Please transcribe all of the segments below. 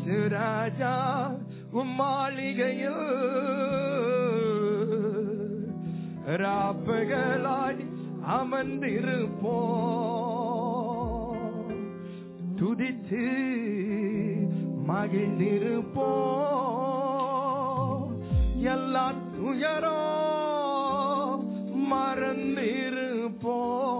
இயேசு ராஜா உம் மாளிகையில் ராப்பகலாய் அமர்ந்திருப்போ துதித்து மகிழ்ந்திருப்போ எல்லா துயரோ மறந்திருப்போ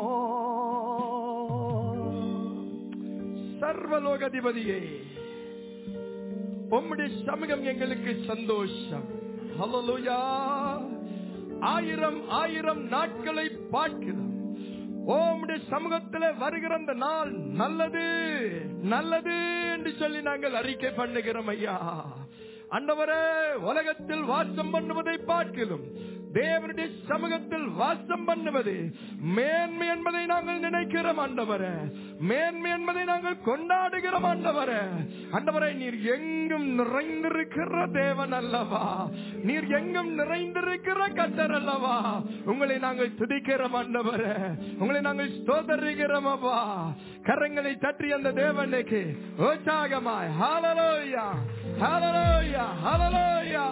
சர்வலோகதிபதியே உம்முடைய சமூகம் எங்களுக்கு சந்தோஷம் ஹalleluya ஆயிரம் ஆயிரம் நாட்களை பார்க்கிறோம் உம்முடைய சமூகத்தில் வருகிற அந்த நாள் நல்லது நல்லது என்று சொல்லி நாங்கள் அறிக்கை பண்ணுகிறோம் ஐயா அண்டவரே உலகத்தில் வாசம் பண்ணுவதை பார்க்கிறோம் தேவனுடைய சமூகத்தில் வாசம் பண்ணுவது மேன்மை என்பதை நாங்கள் நினைக்கிறோம் ஆண்டவரே மேன்மை என்பதை நாங்கள் கொண்டாடுகிறோம் ஆண்டவரே ஆண்டவரே நீர் எங்கும் நிறைந்திருக்கிற தேவன் அல்லவா நீர் எங்கும் நிறைந்திருக்கிற கத்தர் அல்லவா உங்களை நாங்கள் துதிக்கிறோம் ஆண்டவரே உங்களை நாங்கள் ஸ்தோதரிக்கிறோம் அப்பா கரங்களை தட்டி அந்த தேவனுக்கு உற்சாகமாய் ஹalleluya ஹalleluya ஹalleluya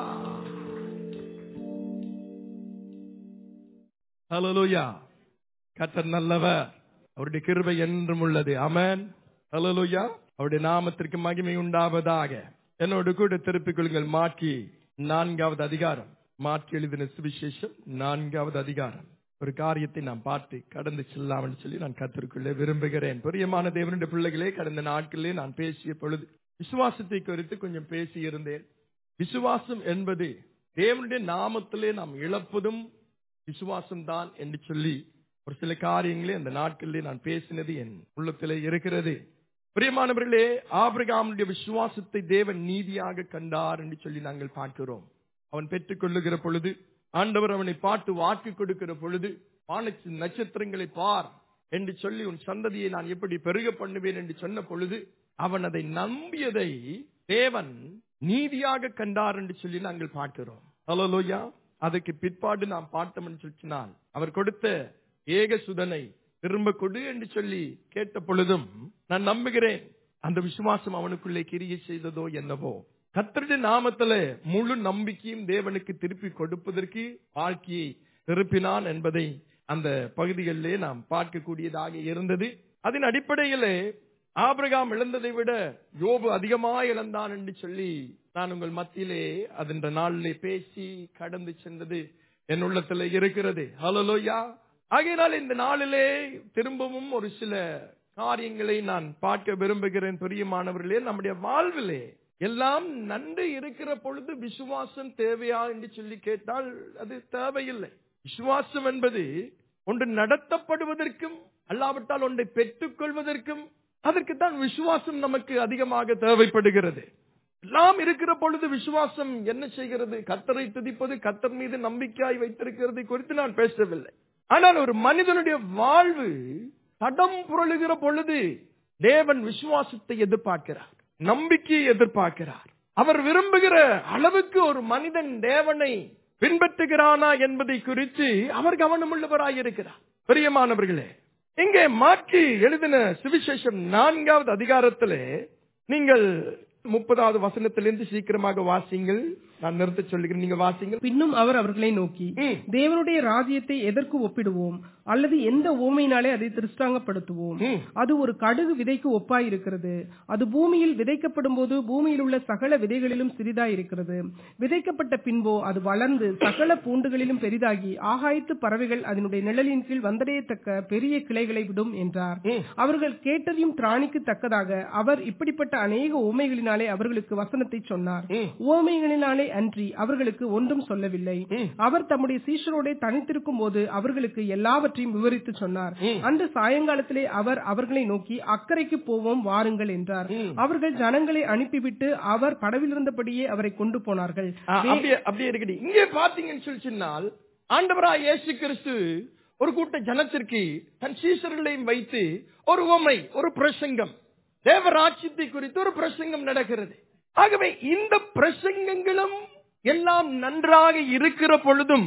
ஹalleluya கர்த்தர் நல்லவர் அவருடைய கிருபை என்றும் உள்ளது அமேன் ஹalleluya அவருடைய நாமத்திற்கு மகிமை உண்டாவதாக என்னோடு கூட திருப்பிக் கொள்ளுங்கள் மாற்றி நான்காவது அதிகாரம் மாற்றி எழுதின சுவிசேஷம் நான்காவது அதிகாரம் ஒரு காரியத்தை நாம் பார்த்து கடந்து செல்லலாம் என்று சொல்லி நான் கத்திற்குள்ளே விரும்புகிறேன் பிரியமான தேவனுடைய பிள்ளைகளே கடந்த நாட்களிலே நான் பேசிய பொழுது விசுவாசத்தை குறித்து கொஞ்சம் பேசி இருந்தேன் விசுவாசம் என்பது தேவனுடைய நாமத்திலே நாம் இழப்பதும் விசுவாசம் தான் என்று சொல்லி ஒரு சில காரியங்களே அந்த நாட்களிலே நான் பேசினது என் உள்ளத்திலே இருக்கிறது பிரியமானவர்களே ஆபிரகாமுடைய விசுவாசத்தை தேவன் நீதியாக கண்டார் என்று சொல்லி நாங்கள் பார்க்கிறோம் அவன் பெற்றுக் கொள்ளுகிற பொழுது ஆண்டவர் அவனை பார்த்து வாக்கு கொடுக்கிற பொழுது வானத்து நட்சத்திரங்களை பார் என்று சொல்லி உன் சந்ததியை நான் எப்படி பெருக பண்ணுவேன் என்று சொன்ன பொழுது அவன் அதை நம்பியதை தேவன் நீதியாக கண்டார் என்று சொல்லி நாங்கள் பார்க்கிறோம் ஹலோலோயா அதுக்கு பிற்பாடு நாம் பார்த்தோம் என்று சொன்னால் அவர் கொடுத்த ஏக சுதனை திரும்ப கொடு என்று சொல்லி கேட்ட பொழுதும் நான் நம்புகிறேன் அந்த விசுவாசம் அவனுக்குள்ளே கிரியை செய்ததோ என்னவோ கத்தருடைய நாமத்துல முழு நம்பிக்கையும் தேவனுக்கு திருப்பி கொடுப்பதற்கு வாழ்க்கையை திருப்பினான் என்பதை அந்த பகுதிகளிலே நாம் பார்க்கக்கூடியதாக இருந்தது அதன் அடிப்படையிலே ஆபிரகாம் இழந்ததை விட யோபு அதிகமாக இழந்தான் என்று சொல்லி நான் உங்கள் மத்தியிலே அதன் நாளிலே பேசி கடந்து சென்றது என் உள்ளத்துல இருக்கிறது ஹலோலோயா ஆகையினால் இந்த நாளிலே திரும்பவும் ஒரு சில காரியங்களை நான் பார்க்க விரும்புகிறேன் பிரியமானவர்களே நம்முடைய வாழ்விலே எல்லாம் நன்று இருக்கிற பொழுது விசுவாசம் தேவையா என்று சொல்லி கேட்டால் அது தேவையில்லை விசுவாசம் என்பது ஒன்று நடத்தப்படுவதற்கும் அல்லாவிட்டால் ஒன்றை பெற்றுக் கொள்வதற்கும் அதற்கு தான் விசுவாசம் நமக்கு அதிகமாக தேவைப்படுகிறது எல்லாம் இருக்கிற பொழுது விசுவாசம் என்ன செய்கிறது கத்தரை துதிப்பது கத்தர் மீது நம்பிக்கையாய் வைத்திருக்கிறது குறித்து நான் பேசவில்லை ஆனால் ஒரு மனிதனுடைய வாழ்வு தடம் புரளுகிற பொழுது தேவன் விசுவாசத்தை எதிர்பார்க்கிறார் நம்பிக்கையை எதிர்பார்க்கிறார் அவர் விரும்புகிற அளவுக்கு ஒரு மனிதன் தேவனை பின்பற்றுகிறானா என்பதை குறித்து அவர் கவனமுள்ளவராய் இருக்கிறார் பிரியமானவர்களே இங்கே மாற்றி எழுதின சுவிசேஷம் நான்காவது அதிகாரத்திலே நீங்கள் முப்பதாவது வசனத்திலிருந்து சீக்கிரமாக வாசிங்கள் நான் நிறுத்த சொல்லுகிறேன் நீங்க வாசிங்கள் பின்னும் அவர் அவர்களை நோக்கி ம். தேவனுடைய ராஜ்யத்தை எதற்கு ஒப்பிடுவோம் அல்லது எந்த ஓமையினாலே அதை திருஷ்டாங்கப்படுத்துவோம் ம். அது ஒரு கடுகு விதைக்கு ஒப்பாயிருக்கிறது அது பூமியில் விதைக்கப்படும் போது பூமியில் உள்ள சகல விதைகளிலும் சிறிதாயிருக்கிறது விதைக்கப்பட்ட பின்போ அது வளர்ந்து சகல பூண்டுகளிலும் பெரிதாகி ஆகாயத்து பறவைகள் அதனுடைய நிழலின் கீழ் வந்தடையத்தக்க பெரிய கிளைகளை விடும் என்றார் ம். அவர்கள் கேட்டதையும் திராணிக்கு தக்கதாக அவர் இப்படிப்பட்ட அநேக ஓமைகளினாலே அவர்களுக்கு வசனத்தை சொன்னார் ம். ஓமைகளினாலே அன்றி அவர்களுக்கு ஒன்றும் சொல்லவில்லை ம். அவர் தம்முடைய சீஷரோட தனித்திருக்கும் போது அவர்களுக்கு எல்லாவற்றையும் விவரித்து சொன்னார் ம். அன்று சாயங்காலத்திலே அவர் அவர்களை நோக்கி அக்கறைக்கு போவோம் வாருங்கள் என்றார் ம். அவர்கள் ஜனங்களை அனுப்பிவிட்டு அவர் படவில் இருந்தபடியே அவரை கொண்டு போனார்கள் ஆ, அப்படியே அப்படியே இருக்குது இங்கே பாத்தீங்கன்னு சொல்லி சொன்னால் ஆண்டவராய் இயேசு கிறிஸ்து ஒரு கூட்ட ஜனத்திற்கு தன் சீசர்களையும் வைத்து ஒரு உமை ஒரு பிரசங்கம் தேவராட்சியத்தை குறித்து ஒரு பிரசங்கம் நடக்கிறது ஆகவே இந்த பிரசங்கங்களும் எல்லாம் நன்றாக இருக்கிற பொழுதும்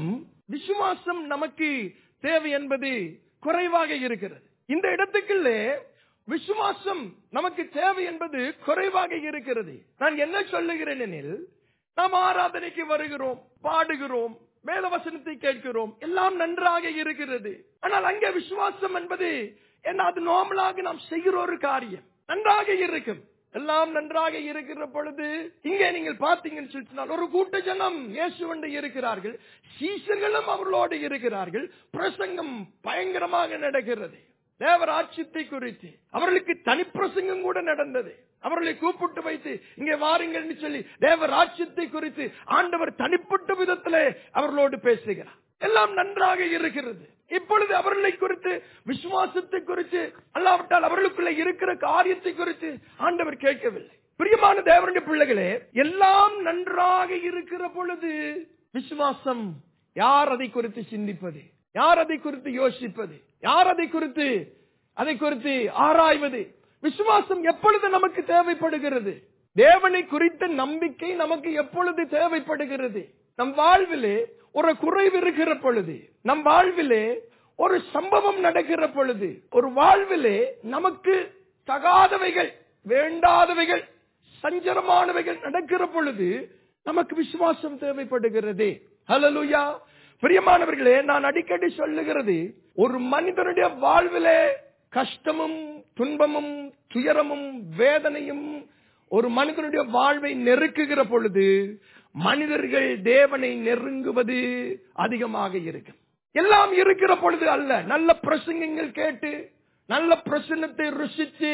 விசுவாசம் நமக்கு தேவை என்பது குறைவாக இருக்கிறது இந்த இடத்துக்குள்ளே விசுவாசம் நமக்கு தேவை என்பது குறைவாக இருக்கிறது நான் என்ன சொல்லுகிறேன் எனில் நாம் ஆராதனைக்கு வருகிறோம் பாடுகிறோம் வேத வசனத்தை கேட்கிறோம் எல்லாம் நன்றாக இருக்கிறது ஆனால் அங்கே விசுவாசம் என்பது என்ன அது நார்மலாக நாம் செய்கிற ஒரு காரியம் நன்றாக இருக்கும் எல்லாம் நன்றாக இருக்கிற பொழுது இங்கே நீங்கள் பார்த்தீங்கன்னு சொல்லினால் ஒரு கூட்ட ஜனம் இயேசுவண்டு இருக்கிறார்கள் சீசர்களும் அவர்களோடு இருக்கிறார்கள் பிரசங்கம் பயங்கரமாக நடக்கிறது தேவராட்சியத்தை குறித்து அவர்களுக்கு தனிப்பிரசங்கம் கூட நடந்தது அவர்களை கூப்பிட்டு வைத்து இங்கே வாருங்கள் சொல்லி தேவராட்சியத்தை குறித்து ஆண்டவர் தனிப்பட்ட விதத்திலே அவர்களோடு பேசுகிறார் எல்லாம் நன்றாக இருக்கிறது இப்பொழுது அவர்களை குறித்து விசுவாசத்தை குறித்து அல்லாவிட்டால் அவர்களுக்குள்ள இருக்கிற காரியத்தை குறித்து ஆண்டவர் கேட்கவில்லை பிரியமான தேவனுடைய பிள்ளைகளே எல்லாம் நன்றாக இருக்கிற பொழுது விசுவாசம் யார் அதை குறித்து சிந்திப்பது யார் அதை குறித்து யோசிப்பது யார் அதை குறித்து அதை குறித்து ஆராய்வது விசுவாசம் எப்பொழுது நமக்கு தேவைப்படுகிறது தேவனை குறித்த நம்பிக்கை நமக்கு எப்பொழுது தேவைப்படுகிறது நம் வாழ்விலே ஒரு குறைவு இருக்கிற பொழுது நம் வாழ்விலே ஒரு சம்பவம் நடக்கிற பொழுது ஒரு வாழ்விலே நமக்கு தகாதவைகள் வேண்டாதவைகள் சஞ்சலமானவைகள் நடக்கிற பொழுது நமக்கு விசுவாசம் தேவைப்படுகிறது ஹலலுயா பிரியமானவர்களே நான் அடிக்கடி சொல்லுகிறது ஒரு மனிதனுடைய வாழ்விலே கஷ்டமும் துன்பமும் துயரமும் வேதனையும் ஒரு மனிதனுடைய வாழ்வை நெருக்குகிற பொழுது மனிதர்கள் தேவனை நெருங்குவது அதிகமாக இருக்கும் எல்லாம் இருக்கிற பொழுது அல்ல நல்ல பிரசங்கங்கள் கேட்டு நல்ல பிரசன்னத்தை ருசித்து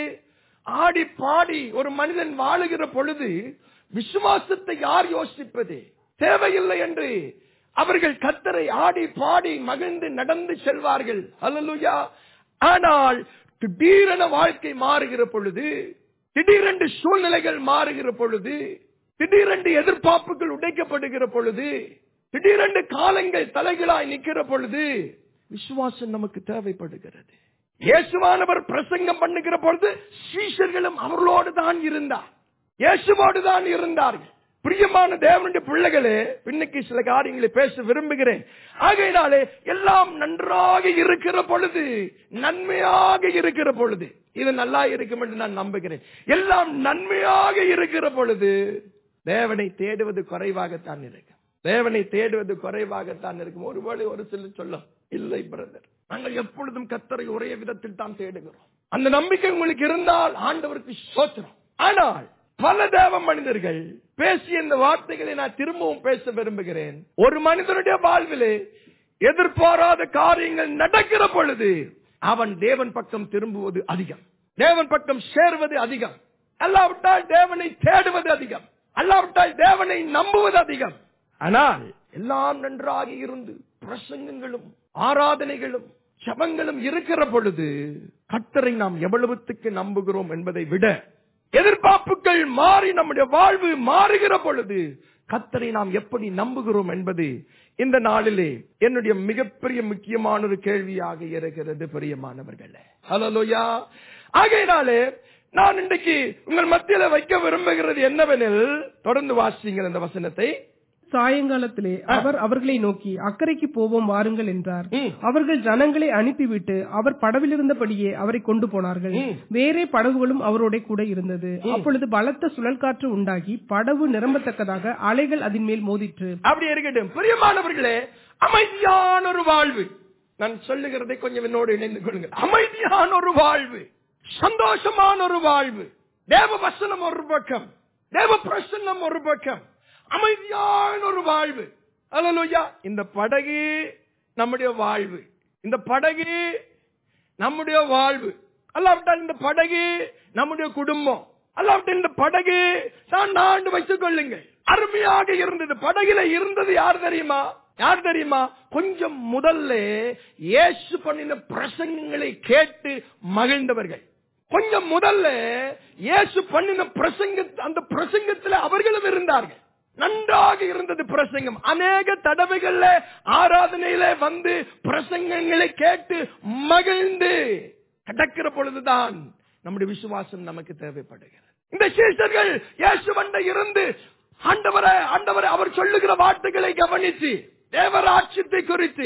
ஆடி பாடி ஒரு மனிதன் வாழுகிற பொழுது விசுவாசத்தை யார் யோசிப்பது தேவையில்லை என்று அவர்கள் கத்தரை ஆடி பாடி மகிழ்ந்து நடந்து செல்வார்கள் அல்லலுயா ஆனால் திடீரென வாழ்க்கை மாறுகிற பொழுது திடீரென்று சூழ்நிலைகள் மாறுகிற பொழுது திடீரென்று எதிர்பார்ப்புகள் உடைக்கப்படுகிற பொழுது திடீரென்று காலங்கள் தலைகளாய் நிற்கிற பொழுது விசுவாசம் நமக்கு தேவைப்படுகிறது இயேசுவானவர் பிரசங்கம் பண்ணுகிற பொழுது சீஷர்களும் அவர்களோடு தான் இருந்தார் இயேசுவோடு தான் இருந்தார்கள் பிரியமான தேவனுடைய பிள்ளைகளே இன்னைக்கு சில காரியங்களை பேச விரும்புகிறேன் ஆகையினாலே எல்லாம் நன்றாக இருக்கிற பொழுது நன்மையாக இருக்கிற பொழுது இது நல்லா இருக்கும் என்று நான் நம்புகிறேன் எல்லாம் நன்மையாக இருக்கிற பொழுது தேவனை தேடுவது குறைவாகத்தான் இருக்கும் தேவனை தேடுவது குறைவாகத்தான் இருக்கும் ஒருவேளை ஒரு சிலர் சொல்லும் இல்லை பிரதர் நாங்கள் எப்பொழுதும் கத்தரை ஒரே விதத்தில் தான் தேடுகிறோம் அந்த நம்பிக்கை உங்களுக்கு இருந்தால் ஆண்டவருக்கு சோத்திரம் ஆனால் பல தேவ மனிதர்கள் பேசிய இந்த வார்த்தைகளை நான் திரும்பவும் பேச விரும்புகிறேன் ஒரு மனிதனுடைய வாழ்விலே எதிர்பாராத காரியங்கள் நடக்கிற பொழுது அவன் தேவன் பக்கம் திரும்புவது அதிகம் தேவன் பக்கம் சேர்வது அதிகம் அல்லாவிட்டால் தேவனை தேடுவது அதிகம் அல்லாவிட்டால் தேவனை நம்புவது அதிகம் ஆனால் எல்லாம் நன்றாக இருந்து பிரசங்கங்களும் ஆராதனைகளும் சபங்களும் இருக்கிற பொழுது கத்தரை நாம் எவ்வளவுத்துக்கு நம்புகிறோம் என்பதை விட எதிர்பார்ப்புகள் மாறி நம்முடைய வாழ்வு மாறுகிற பொழுது கத்தரை நாம் எப்படி நம்புகிறோம் என்பது இந்த நாளிலே என்னுடைய மிகப்பெரிய முக்கியமான ஒரு கேள்வியாக இருக்கிறது பிரியமானவர்களே ஹலோயா ஆகையினாலே நான் இன்றைக்கு உங்கள் மத்தியில வைக்க விரும்புகிறது என்னவெனில் தொடர்ந்து வாசிங்கள் இந்த வசனத்தை சாயங்காலத்திலே அவர் அவர்களை நோக்கி அக்கறைக்கு போவோம் வாருங்கள் என்றார் ம். அவர்கள் ஜனங்களை அனுப்பிவிட்டு அவர் படவிலிருந்தபடியே அவரை கொண்டு போனார்கள் ம். வேறே படகுகளும் அவரோட கூட இருந்தது அப்பொழுது பலத்த சுழல் காற்று உண்டாகி படகு நிரம்பத்தக்கதாக அலைகள் அதன் மேல் மோதிற்று அப்படி இருக்கட்டும் பிரியமானவர்களே அமைதியான ஒரு வாழ்வு நான் சொல்லுகிறதை கொஞ்சம் என்னோடு இணைந்து கொள்ளுங்கள் அமைதியான ஒரு வாழ்வு சந்தோஷமான ஒரு வாழ்வு தேவ வசனம் ஒரு பக்கம் தேவ பிரசன்னம் ஒரு பக்கம் அமைதியான ஒரு வாழ்வு அல்லா இந்த படகு நம்முடைய வாழ்வு இந்த படகு நம்முடைய வாழ்வு அல்லாவிட்டால் இந்த படகு நம்முடைய குடும்பம் அல்லாவிட்டால் இந்த படகு நான் நாண்டு வைத்துக் கொள்ளுங்கள் அருமையாக இருந்தது படகுல இருந்தது யார் தெரியுமா யார் தெரியுமா கொஞ்சம் முதல்ல இயேசு பண்ணின பிரசங்கங்களை கேட்டு மகிழ்ந்தவர்கள் கொஞ்சம் முதல்ல இயேசு பண்ணின பிரசங்க அந்த பிரசங்கத்துல அவர்களும் இருந்தார்கள் நன்றாக இருந்தது பிரசங்கம் அநேக தடவைகள்ல ஆராதனையில வந்து பிரசங்கங்களை கேட்டு மகிழ்ந்து கடக்கிற பொழுதுதான் நம்முடைய விசுவாசம் நமக்கு தேவைப்படுகிறது இந்த சீஷர்கள் இயேசுவண்ட இருந்து ஆண்டவரை ஆண்டவரை அவர் சொல்லுகிற வார்த்தைகளை கவனித்து தேவராட்சியத்தை குறித்து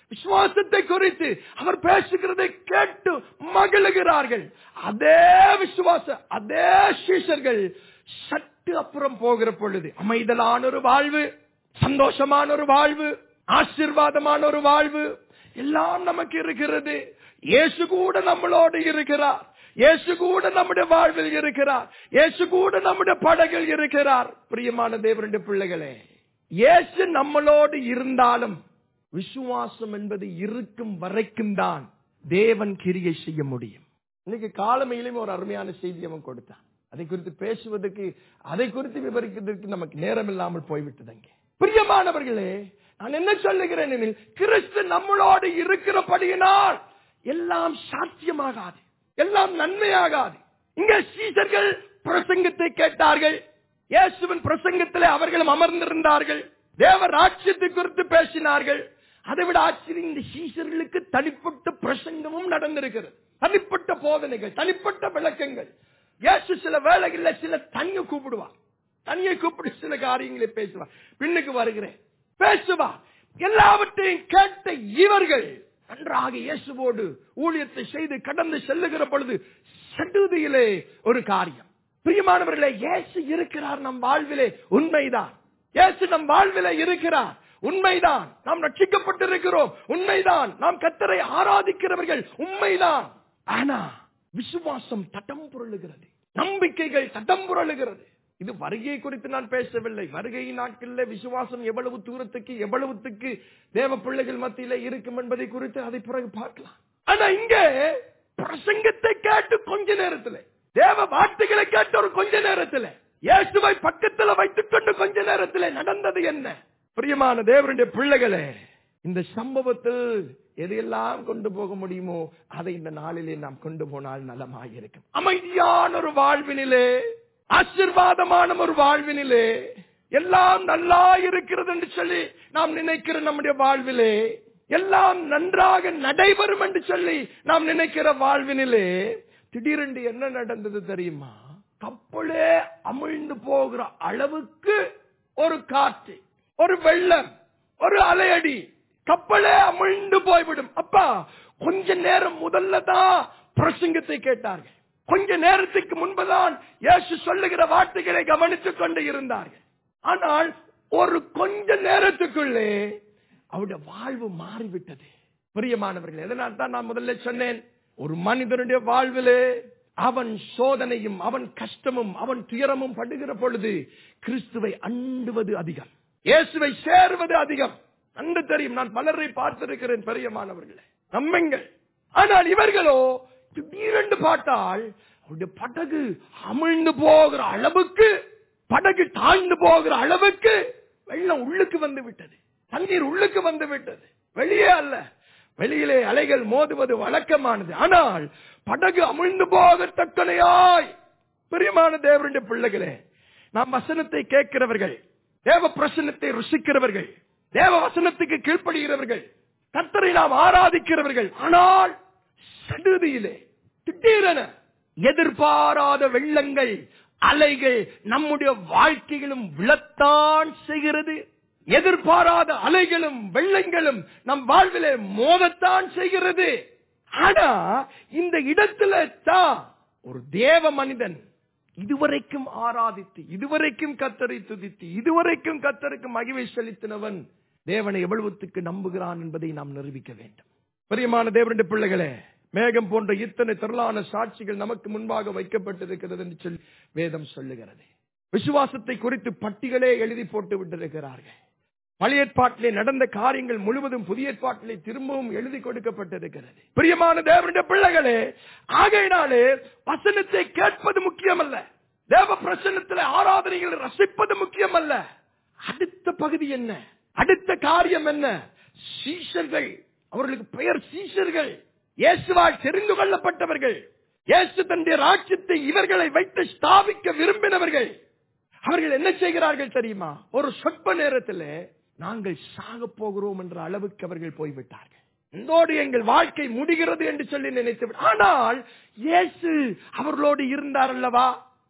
விசுவாசத்தை குறித்து அவர் பேசுகிறதை கேட்டு மகிழுகிறார்கள் அதே விசுவாச அதே சீஷர்கள் சற்று அப்புறம் போகிற பொழுது அமைதலான ஒரு வாழ்வு சந்தோஷமான ஒரு வாழ்வு ஆசீர்வாதமான ஒரு வாழ்வு எல்லாம் நமக்கு இருக்கிறது இயேசு கூட நம்மளோடு இருக்கிறார் இயேசு கூட நம்முடைய வாழ்வில் இருக்கிறார் இயேசு கூட நம்முடைய படகில் இருக்கிறார் பிரியமான தேவருடைய பிள்ளைகளே இயேசு நம்மளோடு இருந்தாலும் விசுவாசம் என்பது இருக்கும் வரைக்கும் தான் தேவன் கிரியை செய்ய முடியும் இன்னைக்கு காலமையிலும் ஒரு அருமையான செய்தி அவன் கொடுத்தான் அதை குறித்து பேசுவதற்கு அதை குறித்து விவரிக்கிறதுக்கு நமக்கு நேரம் இல்லாமல் போய்விட்டதுங்க பிரியமானவர்களே நான் என்ன சொல்லுகிறேன் எனில் கிறிஸ்து நம்மளோடு இருக்கிறபடியினால் எல்லாம் சாத்தியமாகாது எல்லாம் நன்மையாகாது இங்க சீசர்கள் பிரசங்கத்தை கேட்டார்கள் இயேசுவின் பிரசங்கத்திலே அவர்களும் அமர்ந்திருந்தார்கள் தேவ ராட்சியத்தை குறித்து பேசினார்கள் அதை விட ஆச்சரியம் இந்த சீசர்களுக்கு தனிப்பட்ட பிரசங்கமும் நடந்திருக்கிறது தனிப்பட்ட போதனைகள் தனிப்பட்ட விளக்கங்கள் இயேசு சில வேலைகள்ல சில தனியை கூப்பிடுவார் தனியை கூப்பிட்டு சில காரியங்களை பேசுவார் பின்னுக்கு வருகிறேன் பேசுவார் எல்லாவற்றையும் கேட்ட இவர்கள் நன்றாக இயேசுவோடு ஊழியத்தை செய்து கடந்து செல்லுகிற பொழுது சடுதியிலே ஒரு காரியம் பிரியமானவர்களே இயேசு இருக்கிறார் நம் வாழ்விலே உண்மைதான் இயேசு நம் வாழ்விலே இருக்கிறார் உண்மைதான் நாம் ரட்சிக்கப்பட்டிருக்கிறோம் உண்மைதான் நாம் கத்தரை ஆராதிக்கிறவர்கள் உண்மைதான் ஆனா விசுவாசம் தட்டம் புரளுகிறது நம்பிக்கைகள் தட்டம் புரளுகிறது இது வருகை குறித்து நான் பேசவில்லை வருகை நாட்களில் விசுவாசம் எவ்வளவு தூரத்துக்கு எவ்வளவுத்துக்கு தேவ பிள்ளைகள் மத்தியில இருக்கும் என்பதை குறித்து அதை பிறகு பார்க்கலாம் ஆனா இங்கே பிரசங்கத்தை கேட்டு கொஞ்ச நேரத்தில் தேவ வார்த்தைகளை கேட்ட ஒரு கொஞ்ச நேரத்தில் இயேசுவை பக்கத்துல வைத்துக் கொண்டு கொஞ்ச நேரத்தில் நடந்தது என்ன பிரியமான தேவருடைய பிள்ளைகளே இந்த சம்பவத்தில் எதையெல்லாம் கொண்டு போக முடியுமோ அதை இந்த நாளிலே நாம் கொண்டு போனால் நலமாயிருக்கும் அமைதியான ஒரு வாழ்வினிலே ஆசிர்வாதமான ஒரு வாழ்வினிலே எல்லாம் நல்லா இருக்கிறது என்று சொல்லி நாம் நினைக்கிற நம்முடைய வாழ்விலே எல்லாம் நன்றாக நடைபெறும் என்று சொல்லி நாம் நினைக்கிற வாழ்வினிலே திடீரென்று என்ன நடந்தது தெரியுமா கப்பலே அமிழ்ந்து போகிற அளவுக்கு ஒரு காற்று ஒரு வெள்ளம் ஒரு அலையடி கப்பலே அமிழ்ந்து போய்விடும் அப்பா கொஞ்ச நேரம் முதல்ல தான் பிரசங்கத்தை கேட்டார்கள் கொஞ்ச நேரத்துக்கு முன்புதான் இயேசு சொல்லுகிற வார்த்தைகளை கவனித்துக் கொண்டு இருந்தார்கள் ஆனால் ஒரு கொஞ்ச நேரத்துக்குள்ளே அவருடைய வாழ்வு மாறிவிட்டது பிரியமானவர்கள் எதனால் தான் நான் முதல்ல சொன்னேன் ஒரு மனிதனுடைய வாழ்விலே அவன் சோதனையும் அவன் கஷ்டமும் அவன் துயரமும் படுகிற பொழுது கிறிஸ்துவை அண்டுவது அதிகம் இயேசுவை சேருவது அதிகம் நன்று தெரியும் நான் பலரை பார்த்திருக்கிறேன் பெரியமானவர்களே நம்புங்கள் ஆனால் இவர்களோ திடீரென்று பார்த்தால் அவருடைய படகு அமிழ்ந்து போகிற அளவுக்கு படகு தாழ்ந்து போகிற அளவுக்கு வெள்ளம் உள்ளுக்கு வந்து விட்டது தண்ணீர் உள்ளுக்கு வந்து விட்டது வெளியே அல்ல வெளியிலே அலைகள் மோதுவது வழக்கமானது ஆனால் படகு அமிழ்ந்து போகத்தக்கனையாய் பிரியமான தேவருடைய பிள்ளைகளே நாம் வசனத்தை கேட்கிறவர்கள் தேவ பிரசனத்தை ருசிக்கிறவர்கள் தேவ வசனத்துக்கு கீழ்ப்படுகிறவர்கள் கத்தரை நாம் ஆராதிக்கிறவர்கள் ஆனால் சடுதியிலே திடீரென எதிர்பாராத வெள்ளங்கள் அலைகள் நம்முடைய வாழ்க்கையிலும் விழத்தான் செய்கிறது எதிர்பாராத அலைகளும் வெள்ளங்களும் நம் வாழ்விலே மோதத்தான் செய்கிறது ஆனா இந்த இடத்துல தான் ஒரு தேவ மனிதன் இதுவரைக்கும் ஆராதித்து இதுவரைக்கும் கத்தரை துதித்து இதுவரைக்கும் கத்தருக்கு மகிமை செலுத்தினவன் தேவனை எவ்வளவுத்துக்கு நம்புகிறான் என்பதை நாம் நிரூபிக்க வேண்டும் பிரியமான தேவனுடைய பிள்ளைகளே மேகம் போன்ற இத்தனை திரளான சாட்சிகள் நமக்கு முன்பாக வைக்கப்பட்டிருக்கிறது என்று சொல்லி வேதம் சொல்லுகிறது விசுவாசத்தை குறித்து பட்டிகளே எழுதி போட்டு விட்டிருக்கிறார்கள் பழைய ஏற்பாட்டிலே நடந்த காரியங்கள் முழுவதும் புதிய ஏற்பாட்டிலே திரும்பவும் எழுதி கொடுக்கப்பட்டிருக்கிறது பிரியமான தேவனுடைய பிள்ளைகளே ஆகையினாலே வசனத்தை கேட்பது முக்கியமல்ல தேவ பிரசனத்தில் ஆராதனைகளை ரசிப்பது முக்கியமல்ல அடுத்த பகுதி என்ன அடுத்த காரியம் என்ன சீஷர்கள் அவர்களுக்கு பெயர் சீஷர்கள் இயேசுவால் தெரிந்து கொள்ளப்பட்டவர்கள் இயேசு தன்னுடைய ராட்சியத்தை இவர்களை வைத்து ஸ்தாபிக்க விரும்பினவர்கள் அவர்கள் என்ன செய்கிறார்கள் தெரியுமா ஒரு சொற்ப நேரத்தில் நாங்கள் சாக போகிறோம் என்ற அளவுக்கு அவர்கள் போய்விட்டார்கள் இதோடு எங்கள் வாழ்க்கை முடிகிறது என்று சொல்லி நினைத்து ஆனால் இயேசு அவர்களோடு இருந்தார் அல்லவா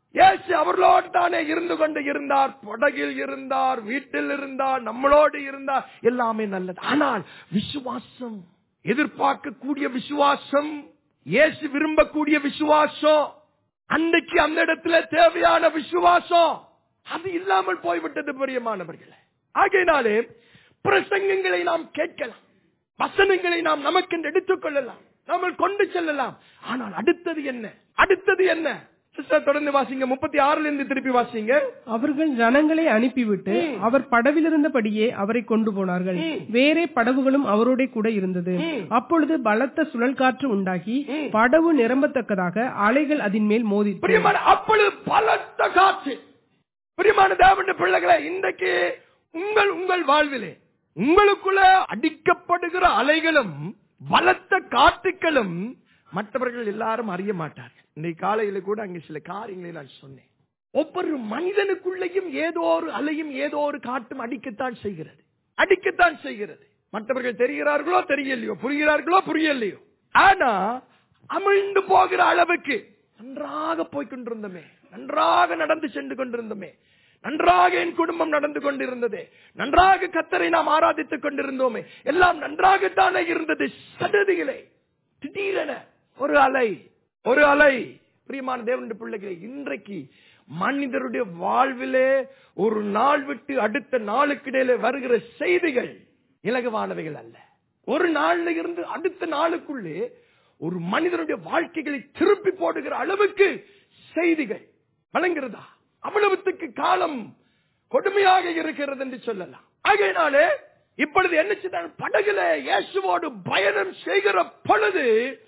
இயேசு அவர்களோடு தானே இருந்து கொண்டு இருந்தார் படகில் இருந்தார் வீட்டில் இருந்தார் நம்மளோடு இருந்தார் எல்லாமே நல்லது ஆனால் விசுவாசம் எதிர்பார்க்கக்கூடிய விசுவாசம் இயேசு விரும்பக்கூடிய விசுவாசம் அன்னைக்கு அந்த இடத்துல தேவையான விசுவாசம் அது இல்லாமல் போய்விட்டது பிரியமானவர்களே ஆகையினாலே பிரசங்கங்களை நாம் கேட்கலாம் வசனங்களை நாம் நமக்கு எடுத்துக் கொள்ளலாம் நம்ம கொண்டு செல்லலாம் ஆனால் அடுத்தது என்ன அடுத்தது என்ன சிஸ்டர் தொடர்ந்து வாசிங்க முப்பத்தி ஆறுல இருந்து திருப்பி வாசிங்க அவர்கள் ஜனங்களை அனுப்பிவிட்டு அவர் படவிலிருந்தபடியே அவரை கொண்டு போனார்கள் வேறே படகுகளும் அவரோட கூட இருந்தது அப்பொழுது பலத்த சுழல் காற்று உண்டாகி படவு நிரம்பத்தக்கதாக அலைகள் அதன் மேல் மோதிற்று பிரியமான அப்பொழுது பலத்த காற்று பிரியமான தேவனுடைய பிள்ளைகளே இன்றைக்கு உங்கள் உங்கள் வாழ்விலே உங்களுக்குள்ள அடிக்கப்படுகிற அலைகளும் பலத்த காற்றுகளும் மற்றவர்கள் எல்லாரும் அறிய மாட்டார்கள் இன்னைக்கு காலையில கூட அங்க சில காரியங்களை நான் சொன்னேன் ஒவ்வொரு மனிதனுக்குள்ளேயும் ஏதோ ஒரு அலையும் ஏதோ ஒரு காட்டும் அடிக்கத்தான் செய்கிறது அடிக்கத்தான் செய்கிறது மற்றவர்கள் தெரிகிறார்களோ தெரியலையோ புரிகிறார்களோ புரியலையோ ஆனா அமிழ்ந்து போகிற அளவுக்கு நன்றாக போய் கொண்டிருந்தோமே நன்றாக நடந்து சென்று கொண்டிருந்தோமே நன்றாக என் குடும்பம் நடந்து கொண்டிருந்தது நன்றாக கத்தரை நாம் ஆராதித்துக் கொண்டிருந்தோமே எல்லாம் நன்றாகத்தானே இருந்தது சடதிகளே திடீரென ஒரு அலை ஒரு அலை பிரியமான தேவனுடைய பிள்ளைகளே இன்றைக்கு மனிதருடைய வாழ்விலே ஒரு நாள் விட்டு அடுத்த நாளுக்கிடையில வருகிற செய்திகள் இலகுவானவைகள் அல்ல ஒரு நாள்ல இருந்து அடுத்த நாளுக்குள்ளே ஒரு மனிதனுடைய வாழ்க்கைகளை திருப்பி போடுகிற அளவுக்கு செய்திகள் வழங்குகிறதா அவ்வளவுத்துக்கு காலம் கொடுமையாக இருக்கிறது என்று சொல்லலாம் ஆகையினாலே இப்பொழுது என்ன செய்தால் படகுல இயேசுவோடு பயணம் செய்கிற பொழுது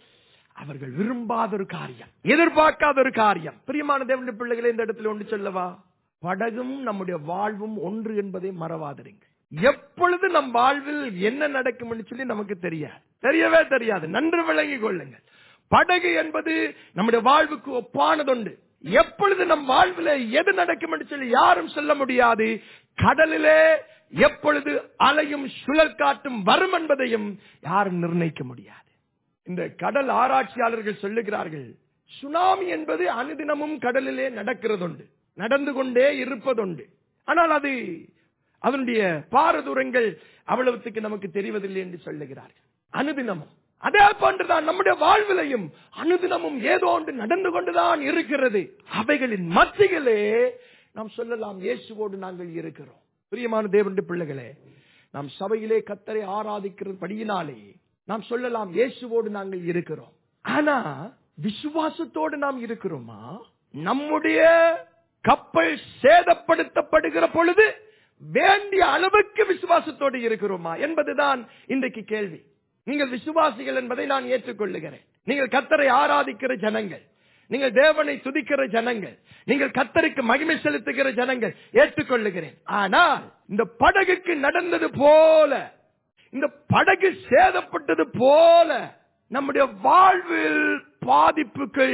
அவர்கள் விரும்பாத ஒரு காரியம் எதிர்பார்க்காத ஒரு காரியம் பிரியமான தேவனுடைய பிள்ளைகளை இந்த இடத்துல ஒன்று சொல்லவா படகும் நம்முடைய வாழ்வும் ஒன்று என்பதை மறவாதிருங்க எப்பொழுது நம் வாழ்வில் என்ன நடக்கும் சொல்லி நமக்கு தெரியாது தெரியவே தெரியாது நன்று விளங்கிக் கொள்ளுங்கள் படகு என்பது நம்முடைய வாழ்வுக்கு ஒப்பானதுண்டு எப்பொழுது நம் வாழ்வில் எது நடக்கும் என்று சொல்லி யாரும் சொல்ல முடியாது கடலிலே எப்பொழுது அலையும் சுழல் காட்டும் வரும் என்பதையும் யாரும் நிர்ணயிக்க முடியாது இந்த கடல் ஆராய்ச்சியாளர்கள் சொல்லுகிறார்கள் சுனாமி என்பது அனுதினமும் கடலிலே நடக்கிறதுண்டு நடந்து கொண்டே இருப்பதுண்டு ஆனால் அது அதனுடைய பாரதூரங்கள் அவ்வளவுக்கு நமக்கு தெரிவதில்லை என்று சொல்லுகிறார்கள் அனுதினமும் அதே போன்றுதான் நம்முடைய வாழ்விலையும் அனுதினமும் ஏதோ ஒன்று நடந்து கொண்டுதான் இருக்கிறது அவைகளின் மத்தியிலே நாம் சொல்லலாம் இயேசுவோடு நாங்கள் இருக்கிறோம் பிரியமான தேவனுடைய பிள்ளைகளே நாம் சபையிலே கத்தரை ஆராதிக்கிறது படியினாலே நாம் சொல்லலாம் இயேசுவோடு நாங்கள் இருக்கிறோம் ஆனா விசுவாசத்தோடு நாம் இருக்கிறோமா நம்முடைய கப்பல் சேதப்படுத்தப்படுகிற பொழுது வேண்டிய அளவுக்கு விசுவாசத்தோடு இருக்கிறோமா என்பதுதான் இன்றைக்கு கேள்வி நீங்கள் விசுவாசிகள் என்பதை நான் ஏற்றுக்கொள்ளுகிறேன் நீங்கள் கத்தரை ஆராதிக்கிற ஜனங்கள் நீங்கள் தேவனை துதிக்கிற ஜனங்கள் நீங்கள் கத்தருக்கு மகிமை செலுத்துகிற ஜனங்கள் ஏற்றுக்கொள்ளுகிறேன் ஆனால் இந்த படகுக்கு நடந்தது போல இந்த படகு சேதப்பட்டது போல நம்முடைய வாழ்வில் பாதிப்புகள்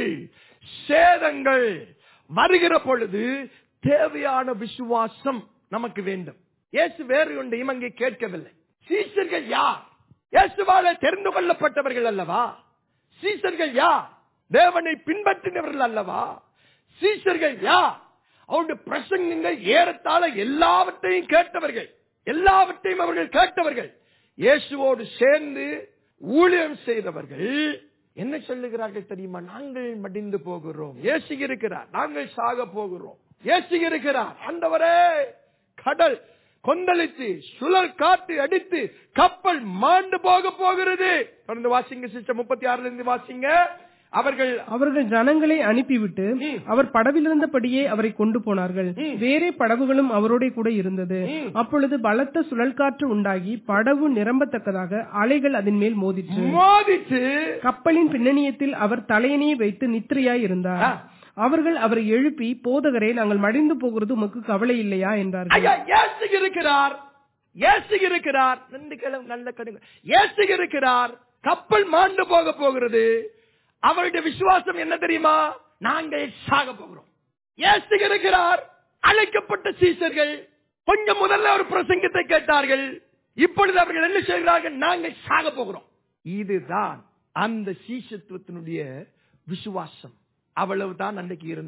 சேதங்கள் வருகிற பொழுது தேவையான விசுவாசம் நமக்கு வேண்டும் இயேசு வேறு ஒன்றையும் அங்கே கேட்கவில்லை சீசர்கள் யார் இயேசுவால தெரிந்து கொள்ளப்பட்டவர்கள் அல்லவா சீசர்கள் யார் தேவனை பின்பற்றினவர்கள் அல்லவா சீசர்கள் யார் அவருடைய பிரசங்கங்கள் ஏறத்தாழ எல்லாவற்றையும் கேட்டவர்கள் எல்லாவற்றையும் அவர்கள் கேட்டவர்கள் இயேசுவோடு சேர்ந்து ஊழியம் செய்தவர்கள் என்ன சொல்லுகிறார்கள் தெரியுமா நாங்கள் மடிந்து போகிறோம் ஏசி இருக்கிறார் நாங்கள் சாக போகிறோம் ஏசி இருக்கிறார் ஆண்டவரே கடல் கொந்தளித்து சுழல் காத்து அடித்து கப்பல் மாண்டு போக போகிறது தொடர்ந்து வாசிங்க சிஸ்டர் முப்பத்தி ஆறுல இருந்து வாசிங்க அவர்கள் அவர்கள் ஜனங்களை அனுப்பிவிட்டு ம். அவர் படவிலிருந்தபடியே அவரை கொண்டு போனார்கள் வேறே படகுகளும் அவரோட கூட இருந்தது அப்பொழுது பலத்த சுழல் காற்று உண்டாகி படகு நிரம்பத்தக்கதாக அலைகள் அதன் மேல் மோதிற்று மோதிச்சு கப்பலின் பின்னணியத்தில் அவர் தலையணையை வைத்து நித்திரையாய் இருந்தார் ஆ. அவர்கள் அவரை எழுப்பி போதகரே நாங்கள் மடிந்து போகிறது உமக்கு கவலை இல்லையா என்றார்கள் ஐயா ஏசு இருக்கிறார் ஏசு இருக்கிறார் ரெண்டு கிழமை நல்ல கடுங்க ஏசு இருக்கிறார் கப்பல் மாண்டு போக போகிறது அவருடைய விசுவாசம் என்ன தெரியுமா நாங்கள் சாக போகிறோம் ஏசு இருக்கிறார் அழைக்கப்பட்ட சீசர்கள் கொஞ்சம் முதல்ல ஒரு பிரசங்கத்தை கேட்டார்கள் இப்பொழுது அவர்கள் என்ன செய்கிறார்கள் நாங்கள் சாக போகிறோம் இதுதான் அந்த சீசத்துவத்தினுடைய விசுவாசம் அவ்வளவுதான் அன்றைக்கு இருந்தது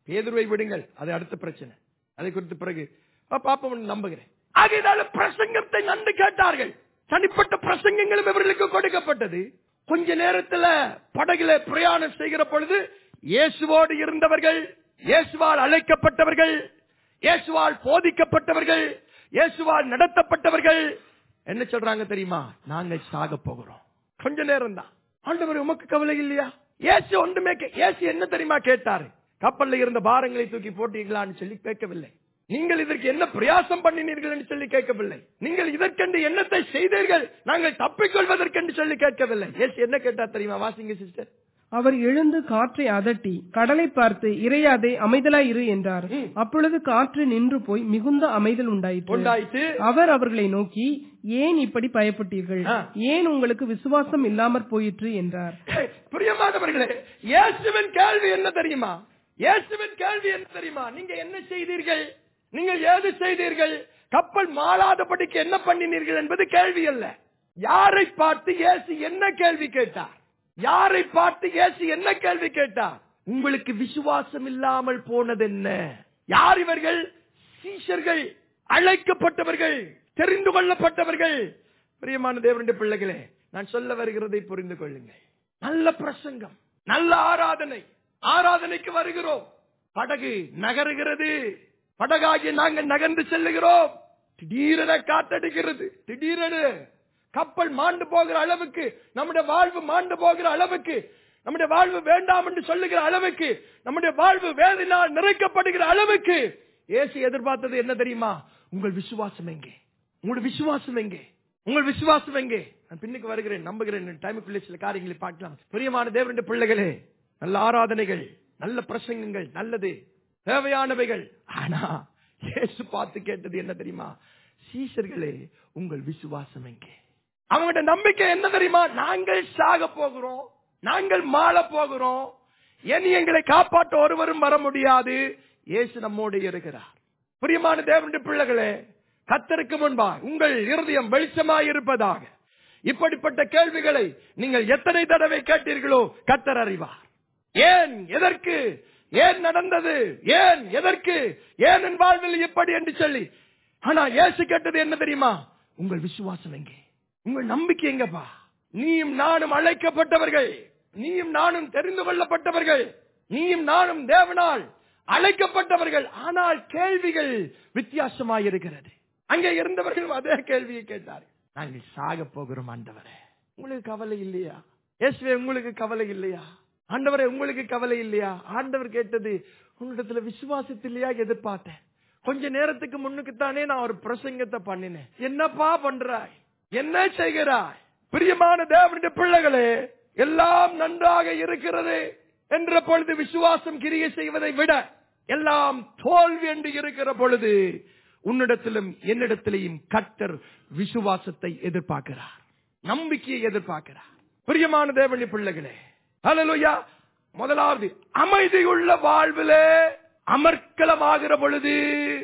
பேதுருவை விடுங்கள் அது அடுத்த பிரச்சனை அதை குறித்து பிறகு பாப்போம் நம்புகிறேன் ஆகையினால பிரசங்கத்தை நன்கு கேட்டார்கள் தனிப்பட்ட பிரசங்கங்களும் இவர்களுக்கு கொடுக்கப்பட்டது கொஞ்ச நேரத்துல படகுல பிரயாணம் செய்கிற பொழுது இயேசுவோடு இருந்தவர்கள் இயேசுவால் அழைக்கப்பட்டவர்கள் இயேசுவால் போதிக்கப்பட்டவர்கள் இயேசுவால் நடத்தப்பட்டவர்கள் என்ன சொல்றாங்க தெரியுமா நாங்கள் சாக போகிறோம் கொஞ்ச நேரம் தான் ஆண்டவர் உமக்கு கவலை இல்லையா இயேசு ஒன்றுமே கே- இயேசு என்ன தெரியுமா கேட்டாரு கப்பல்ல இருந்த பாரங்களை தூக்கி போட்டீங்களான்னு சொல்லி கேட்கவில்லை நீங்கள் இதற்கு என்ன பிரயாசம் பண்ணினீர்கள் என்று சொல்லி கேட்கவில்லை நீங்கள் இதற்கென்று என்னத்தை செய்தீர்கள் நாங்கள் தப்பிக்கொள்வதற்கென்று சொல்லி கேட்கவில்லை இயேசு என்ன கேட்டா தெரியுமா வாசிங்க சிஸ்டர் அவர் எழுந்து காற்றை அதட்டி கடலை பார்த்து இறையாதே அமைதலாய் இரு என்றார் ம். அப்பொழுது காற்று நின்று போய் மிகுந்த அமைதல் உண்டாயிற்று உண்டாயிற்று அவர் அவர்களை நோக்கி ஏன் இப்படி பயப்பட்டீர்கள் ஆ. ஏன் உங்களுக்கு விசுவாசம் இல்லாமற் போயிற்று என்றார் பிரியமானவர்களே இயேசுவின் கேள்வி என்ன தெரியுமா இயேசுவின் கேள்வி என்ன தெரியுமா நீங்க என்ன செய்தீர்கள் நீங்கள் ஏது செய்தீர்கள் கப்பல் மாளாதபடிக்கு என்ன பண்ணினீர்கள் என்பது கேள்வி அல்ல யாரை பார்த்து இயேசு என்ன கேள்வி கேட்டார் யாரை பார்த்து இயேசு என்ன கேள்வி கேட்டார் உங்களுக்கு விசுவாசம் இல்லாமல் போனது என்ன யார் இவர்கள் சீஷர்கள் அழைக்கப்பட்டவர்கள் தெரிந்து கொள்ளப்பட்டவர்கள் பிரியமான தேவனுடைய பிள்ளைகளே நான் சொல்ல வருகிறதை புரிந்து கொள்ளுங்கள் நல்ல பிரசங்கம் நல்ல ஆராதனை ஆராதனைக்கு வருகிறோம் படகு நகருகிறது படகாகி நாங்கள் நகர்ந்து செல்லுகிறோம் திடீரென காத்தடிக்கிறது திடீரென கப்பல் மாண்டு போகிற அளவுக்கு நம்முடைய வாழ்வு மாண்டு போகிற அளவுக்கு நம்முடைய வாழ்வு வேண்டாம் என்று சொல்லுகிற அளவுக்கு நம்முடைய வாழ்வு வேதனால் நிறைக்கப்படுகிற அளவுக்கு இயேசு எதிர்பார்த்தது என்ன தெரியுமா உங்கள் விசுவாசம் எங்கே உங்களுடைய விசுவாசம் எங்கே உங்கள் விசுவாசம் எங்கே நான் பின்னுக்கு வருகிறேன் நம்புகிறேன் டைமுக்குள்ளே சில காரியங்களை பார்க்கலாம் பிரியமான தேவனுடைய பிள்ளைகளே நல்ல ஆராதனைகள் நல்ல பிரசங்கங்கள் நல்லது தேவையானவைகள் ஆனா இயேசு பார்த்து கேட்டது என்ன தெரியுமா சீஷர்களே உங்கள் விசுவாசம் எங்கே அவங்கள்ட்ட நம்பிக்கை என்ன தெரியுமா நாங்கள் சாக போகிறோம் நாங்கள் மாள போகிறோம் இனி எங்களை காப்பாற்ற ஒருவரும் வர முடியாது இயேசு நம்மோடு இருக்கிறார் பிரியமான தேவனுடைய பிள்ளைகளே கத்தருக்கு முன்பா உங்கள் இருதயம் வெளிச்சமாய் இருப்பதாக இப்படிப்பட்ட கேள்விகளை நீங்கள் எத்தனை தடவை கேட்டீர்களோ கத்தர் அறிவார் ஏன் எதற்கு ஏன் நடந்தது ஏன் எதற்கு ஏன் என் வாழ்வில் இப்படி என்று சொல்லி ஆனா இயேசு கேட்டது என்ன தெரியுமா உங்கள் விசுவாசம் எங்கே உங்கள் நம்பிக்கை எங்கப்பா நீயும் நானும் அழைக்கப்பட்டவர்கள் நீயும் நானும் தெரிந்து கொள்ளப்பட்டவர்கள் நீயும் நானும் தேவனால் அழைக்கப்பட்டவர்கள் ஆனால் கேள்விகள் வித்தியாசமாயிருக்கிறது அங்கே இருந்தவர்கள் அதே கேள்வியை கேட்டார்கள் நாங்கள் சாக போகிறோம் ஆண்டவரே உங்களுக்கு கவலை இல்லையா இயேசுவே உங்களுக்கு கவலை இல்லையா ஆண்டவரே உங்களுக்கு கவலை இல்லையா ஆண்டவர் கேட்டது உன்னிடத்துல விசுவாசத்திலையா எதிர்பார்த்தேன் கொஞ்ச நேரத்துக்கு முன்னுக்குத்தானே நான் ஒரு பிரசங்கத்தை பண்ணினேன் என்னப்பா பண்றாய் என்ன செய்கிறாய் பிரியமான தேவனுடைய பிள்ளைகளே எல்லாம் நன்றாக இருக்கிறது என்ற பொழுது விசுவாசம் கிரியை செய்வதை விட எல்லாம் தோல்வி என்று இருக்கிற பொழுது உன்னிடத்திலும் என்னிடத்திலையும் கர்த்தர் விசுவாசத்தை எதிர்பார்க்கிறார் நம்பிக்கையை எதிர்பார்க்கிறார் பிரியமான தேவனுடைய பிள்ளைகளே ஹalleluya முதலாவது அமைதியுள்ள வாழ்விலே அமர்க்கலமாகிற பொழுது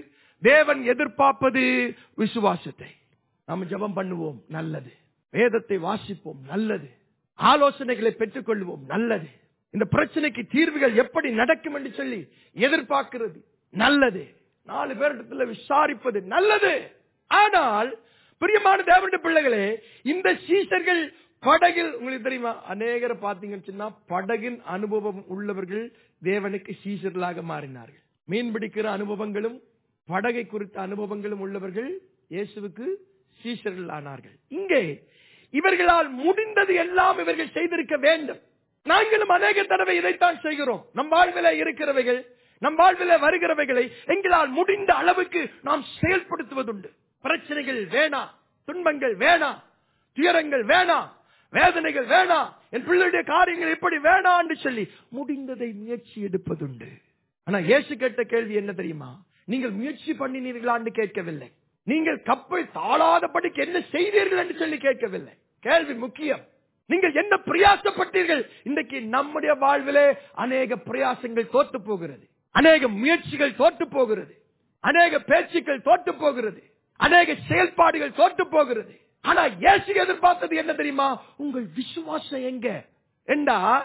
தேவன் எதிர்பார்ப்பது விசுவாசத்தை நாம் ஜெபம் பண்ணுவோம் நல்லது வேதத்தை வாசிப்போம் நல்லது ஆலோசனைகளை பெற்றுக் கொள்வோம் நல்லது இந்த பிரச்சனைக்கு தீர்வுகள் எப்படி நடக்கும் என்று சொல்லி எதிர்பார்க்கிறது நல்லது நாலு பேரிடத்துல விசாரிப்பது நல்லது ஆனால் பிரியமான தேவனுடைய பிள்ளைகளே இந்த சீசர்கள் படகில் உங்களுக்கு தெரியுமா அநேகரை பார்த்தீங்கன்னு சொன்னா படகின் அனுபவம் உள்ளவர்கள் தேவனுக்கு சீசர்களாக மாறினார்கள் மீன் பிடிக்கிற அனுபவங்களும் படகை குறித்த அனுபவங்களும் உள்ளவர்கள் இயேசுவுக்கு சீசர்கள் ஆனார்கள் இங்கே இவர்களால் முடிந்தது எல்லாம் இவர்கள் செய்திருக்க வேண்டும் நாங்களும் அநேக தடவை இதைத்தான் செய்கிறோம் நம் வாழ்வில இருக்கிறவைகள் நம் வாழ்வில வருகிறவைகளை எங்களால் முடிந்த அளவுக்கு நாம் செயல்படுத்துவதுண்டு பிரச்சனைகள் வேணாம் துன்பங்கள் வேணாம் துயரங்கள் வேணாம் வேதனைகள் வேணாம் என் பிள்ளையுடைய காரியங்கள் இப்படி வேணாம் என்று சொல்லி முடிந்ததை முயற்சி எடுப்பதுண்டு ஆனா இயேசு கேட்ட கேள்வி என்ன தெரியுமா நீங்கள் முயற்சி பண்ணினீர்களான்னு கேட்கவில்லை நீங்கள் கப்பல் தாழாதபடிக்கு என்ன செய்தீர்கள் என்று சொல்லி கேட்கவில்லை கேள்வி முக்கியம் நீங்கள் என்ன பிரயாசப்பட்டீர்கள் இன்றைக்கு நம்முடைய வாழ்விலே அநேக பிரயாசங்கள் தோத்து போகிறது அநேக முயற்சிகள் தோத்து போகிறது அநேக பேச்சுக்கள் தோத்து போகிறது அநேக செயல்பாடுகள் தோத்து போகிறது ஆனா இயேசு எதிர்பார்த்தது என்ன தெரியுமா உங்கள் விசுவாசம் எங்க என்றா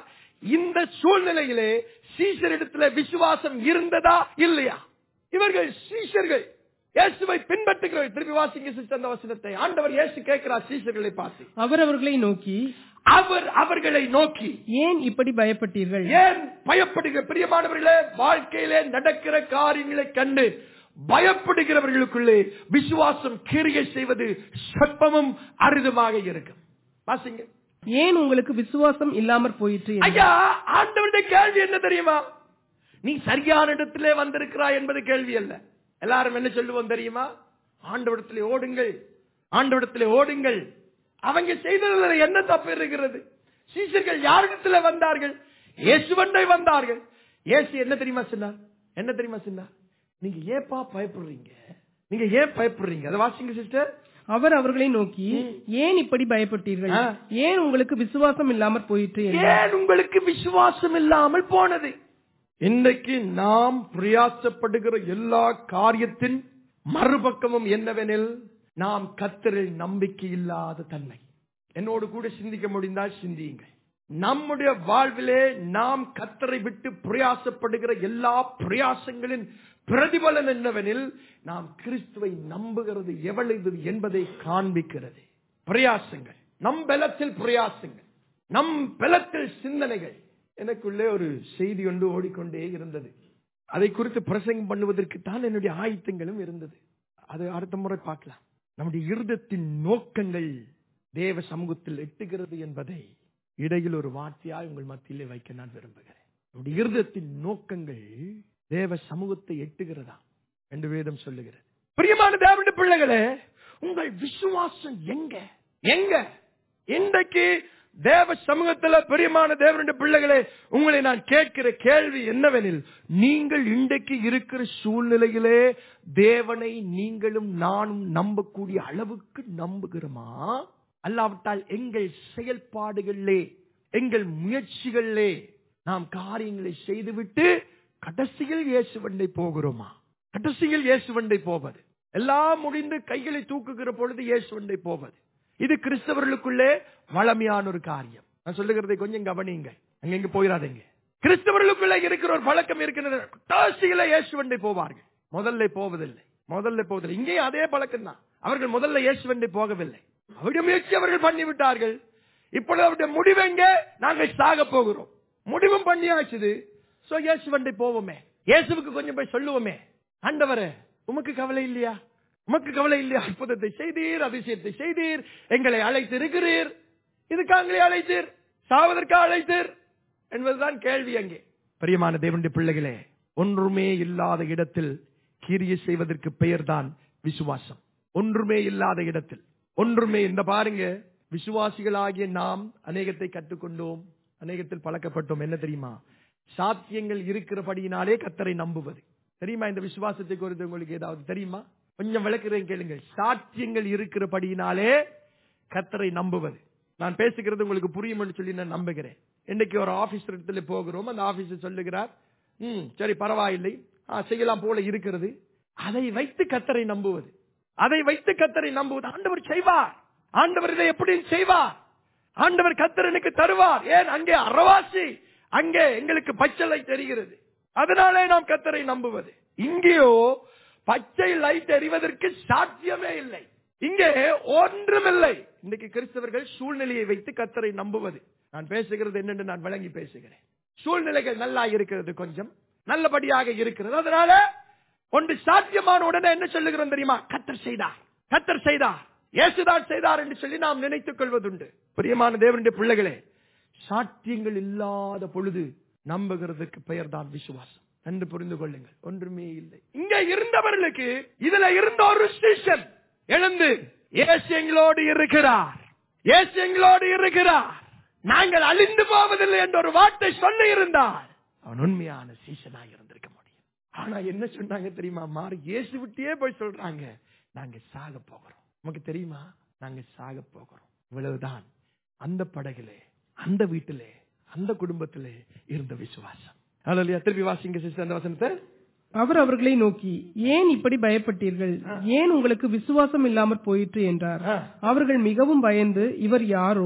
இந்த சூழ்நிலையிலே சீஷரிடத்துல விசுவாசம் இருந்ததா இல்லையா இவர்கள் சீஷர்கள் இயேசுவை பின்பற்றுகிறவர்கள் திருப்பி வாசிங்க சிஸ்டர் அந்த வசனத்தை ஆண்டவர் இயேசு கேட்கிறார் சீஷர்களை பார்த்து அவர் அவர்களை நோக்கி அவர் அவர்களை நோக்கி ஏன் இப்படி பயப்பட்டீர்கள் ஏன் பயப்படுகிற பிரியமானவர்களே வாழ்க்கையிலே நடக்கிற காரியங்களை கண்டு பயப்படுகிறவர்களுக்குள்ளே விசுவாசம் கிரியை செய்வது சற்பமும் அரிதமாக இருக்கும் வாசிங்க ஏன் உங்களுக்கு விசுவாசம் இல்லாமற் போயிற்று என்று. ஐயா ஆண்டவருடைய கேள்வி என்ன தெரியுமா நீ சரியான இடத்திலே வந்திருக்கிறாய் என்பது கேள்வி அல்ல எல்லாரும் என்ன சொல்லுவோம் தெரியுமா ஆண்டவடத்திலே ஓடுங்கள் ஆண்டவடத்திலே ஓடுங்கள் அவங்க செய்ததுல என்ன தப்பு இருக்கிறது சீசர்கள் யாரிடத்துல வந்தார்கள் இயேசுவண்டை வந்தார்கள் இயேசு என்ன தெரியுமா சொன்னார் என்ன தெரியுமா சொன்னார் நீங்க ஏப்பா பயப்படுறீங்க நீங்க ஏன் பயப்படுறீங்க அதை வாசிங்க சிஸ்டர் அவர் அவர்களை நோக்கி ஏன் இப்படி பயப்பட்டீர்கள் ஆ. ஏன் உங்களுக்கு விசுவாசம் இல்லாமற் போயிற்று என்று. ஏன் உங்களுக்கு விசுவாசம் இல்லாமல் போனது இன்றைக்கு நாம் பிரயாசப்படுகிற எல்லா காரியத்தின் மறுபக்கமும் என்னவெனில் நாம் கத்தரில் நம்பிக்கை இல்லாத தன்மை என்னோடு கூட சிந்திக்க முடிந்தால் சிந்தியுங்கள் நம்முடைய வாழ்விலே நாம் கத்தரை விட்டு பிரயாசப்படுகிற எல்லா பிரயாசங்களின் பிரதிபலன் என்னவெனில் நாம் கிறிஸ்துவை நம்புகிறது எவ்வளவு என்பதை காண்பிக்கிறது பிரயாசங்கள் நம் பலத்தில் பிரயாசங்கள் நம் பலத்தில் சிந்தனைகள் எனக்குள்ளே ஒரு செய்தி ஒன்று ஓடிக்கொண்டே இருந்தது அதை குறித்து பிரசங்கம் பண்ணுவதற்கு தான் என்னுடைய ஆயத்தங்களும் இருந்தது அது அடுத்த முறை பார்க்கலாம் நம்முடைய இருதத்தின் நோக்கங்கள் தேவ சமூகத்தில் எட்டுகிறது என்பதை இடையில் ஒரு வார்த்தையாய் உங்கள் மத்தியிலே வைக்க நான் விரும்புகிறேன் நம்முடைய இருதத்தின் நோக்கங்கள் தேவ சமூகத்தை எட்டுகிறதா என்று வேதம் சொல்லுகிறது பிரியமான தேவனுடைய பிள்ளைகளே உங்கள் விசுவாசம் எங்க எங்க இன்றைக்கு தேவ சமூகத்துல பிரியமான தேவனுடைய பிள்ளைகளே உங்களை நான் கேட்கிற கேள்வி என்னவெனில் நீங்கள் இன்றைக்கு இருக்கிற சூழ்நிலையிலே தேவனை நீங்களும் நானும் நம்பக்கூடிய அளவுக்கு நம்புகிறோமா அல்லாவிட்டால் எங்கள் செயல்பாடுகளிலே எங்கள் முயற்சிகளிலே நாம் காரியங்களை செய்துவிட்டு கடைசியில் இயேசுவண்டை போகிறோமா கடைசியில் இயேசுவண்டை போவது எல்லாம் முடிந்து கைகளை தூக்குகிற பொழுது இயேசுவண்டை போவது இது கிறிஸ்தவர்களுக்குள்ளே வளமையான ஒரு காரியம் நான் சொல்லுகிறதை கொஞ்சம் கவனிங்க அங்க இங்க போயிடாதீங்க கிறிஸ்தவர்களுக்குள்ளே இருக்கிற ஒரு பழக்கம் இருக்கிறது கடைசியில இயேசுவண்டை போவார்கள் முதல்ல போவதில்லை முதல்ல போவதில்லை இங்கேயும் அதே பழக்கம் தான் அவர்கள் முதல்ல இயேசுவண்டை போகவில்லை அவருடைய முயற்சி அவர்கள் பண்ணிவிட்டார்கள் இப்பொழுது அவருடைய முடிவு எங்க நாங்கள் சாக போகிறோம் முடிவும் பண்ணியாச்சுது சோ இயேசுவண்டை போவோமே இயேசுவுக்கு கொஞ்சம் போய் சொல்லுவோமே ஆண்டவரே உமக்கு கவலை இல்லையா உமக்கு கவலை இல்லையா அற்புதத்தை செய்தீர் அதிசயத்தை செய்தீர் எங்களை அழைத்து இருக்கிறீர் இதுக்காங்களே அழைத்தீர் சாவதற்கா அழைத்தீர் என்பதுதான் கேள்வி அங்கே பிரியமான தேவனுடைய பிள்ளைகளே ஒன்றுமே இல்லாத இடத்தில் கிரியை செய்வதற்கு பெயர்தான் விசுவாசம் ஒன்றுமே இல்லாத இடத்தில் ஒன்றுமே இந்த பாருங்க விசுவாசிகளாகிய நாம் அநேகத்தை கற்றுக்கொண்டோம் அநேகத்தில் பழக்கப்பட்டோம் என்ன தெரியுமா சாத்தியங்கள் இருக்கிறபடியினாலே கத்தரை நம்புவது தெரியுமா இந்த விசுவாசத்தை குறித்து உங்களுக்கு ஏதாவது தெரியுமா கொஞ்சம் விளக்குறேன் கேளுங்கள் சாத்தியங்கள் இருக்கிறபடியினாலே கத்தரை நம்புவது நான் பேசுகிறது உங்களுக்கு புரியும் என்று சொல்லி நான் நம்புகிறேன் இன்னைக்கு ஒரு ஆபீஸ் இடத்துல போகிறோம் அந்த ஆபீஸ் சொல்லுகிறார் ம் சரி பரவாயில்லை ஆ, செய்யலாம் போல இருக்கிறது அதை வைத்து கத்தரை நம்புவது அதை வைத்து கத்தரை நம்புவது ஆண்டவர் செய்வார் ஆண்டவர் இதை எப்படி செய்வார் ஆண்டவர் கத்தர் எனக்கு தருவார் ஏன் அங்கே அறவாசி அங்கே எங்களுக்கு பச்சை தெரிகிறது அதனாலே நாம் கத்தரை நம்புவது இங்கேயோ பச்சை லைட் எறிவதற்கு சாத்தியமே இல்லை இங்கே ஒன்றுமில்லை இன்னைக்கு கிறிஸ்தவர்கள் சூழ்நிலையை வைத்து கத்தரை நம்புவது நான் பேசுகிறது என்னென்று நான் விளங்கி பேசுகிறேன் சூழ்நிலைகள் நல்லா இருக்கிறது கொஞ்சம் நல்லபடியாக இருக்கிறது அதனால ஒன்று சாத்தியமான உடனே என்ன சொல்லுகிறோம் தெரியுமா கத்தர் செய்தார் கத்தர் செய்தார் இயேசுதான் செய்தார் என்று சொல்லி நாம் நினைத்துக் கொள்வதுண்டு பிரியமான தேவனுடைய பிள்ளைகளே சாத்தியங்கள் இல்லாத பொழுது நம்புகிறதுக்கு பெயர் தான் விசுவாசம் என்று புரிந்து கொள்ளுங்கள் ஒன்றுமே இல்லை இங்க இருந்தவர்களுக்கு இதுல இருந்த ஒரு ஸ்டேஷன் எழுந்து இயேசு எங்களோடு இருக்கிறார் இயேசு எங்களோடு இருக்கிறார் நாங்கள் அழிந்து போவதில்லை என்ற ஒரு வார்த்தை சொல்லி இருந்தார் அவன் உண்மையான சீசனாக இருந்திருக்க முடியும் ஆனா என்ன சொன்னாங்க தெரியுமா மாறி இயேசு விட்டியே போய் சொல்றாங்க நாங்க சாக போகிறோம் நமக்கு தெரியுமா நாங்க சாக போகிறோம் இவ்வளவுதான் அந்த படகிலே அந்த வீட்டிலே அந்த குடும்பத்திலே இருந்த விசுவாசம் அல்லையா திருப்பி வாசிங்க சிஸ்டர் அந்த வசனத்தை அவர் அவர்களை நோக்கி ஏன் இப்படி பயப்பட்டீர்கள் ஏன் உங்களுக்கு விசுவாசம் இல்லாமற் போயிற்று என்றார் ஆ. அவர்கள் மிகவும் பயந்து இவர் யாரோ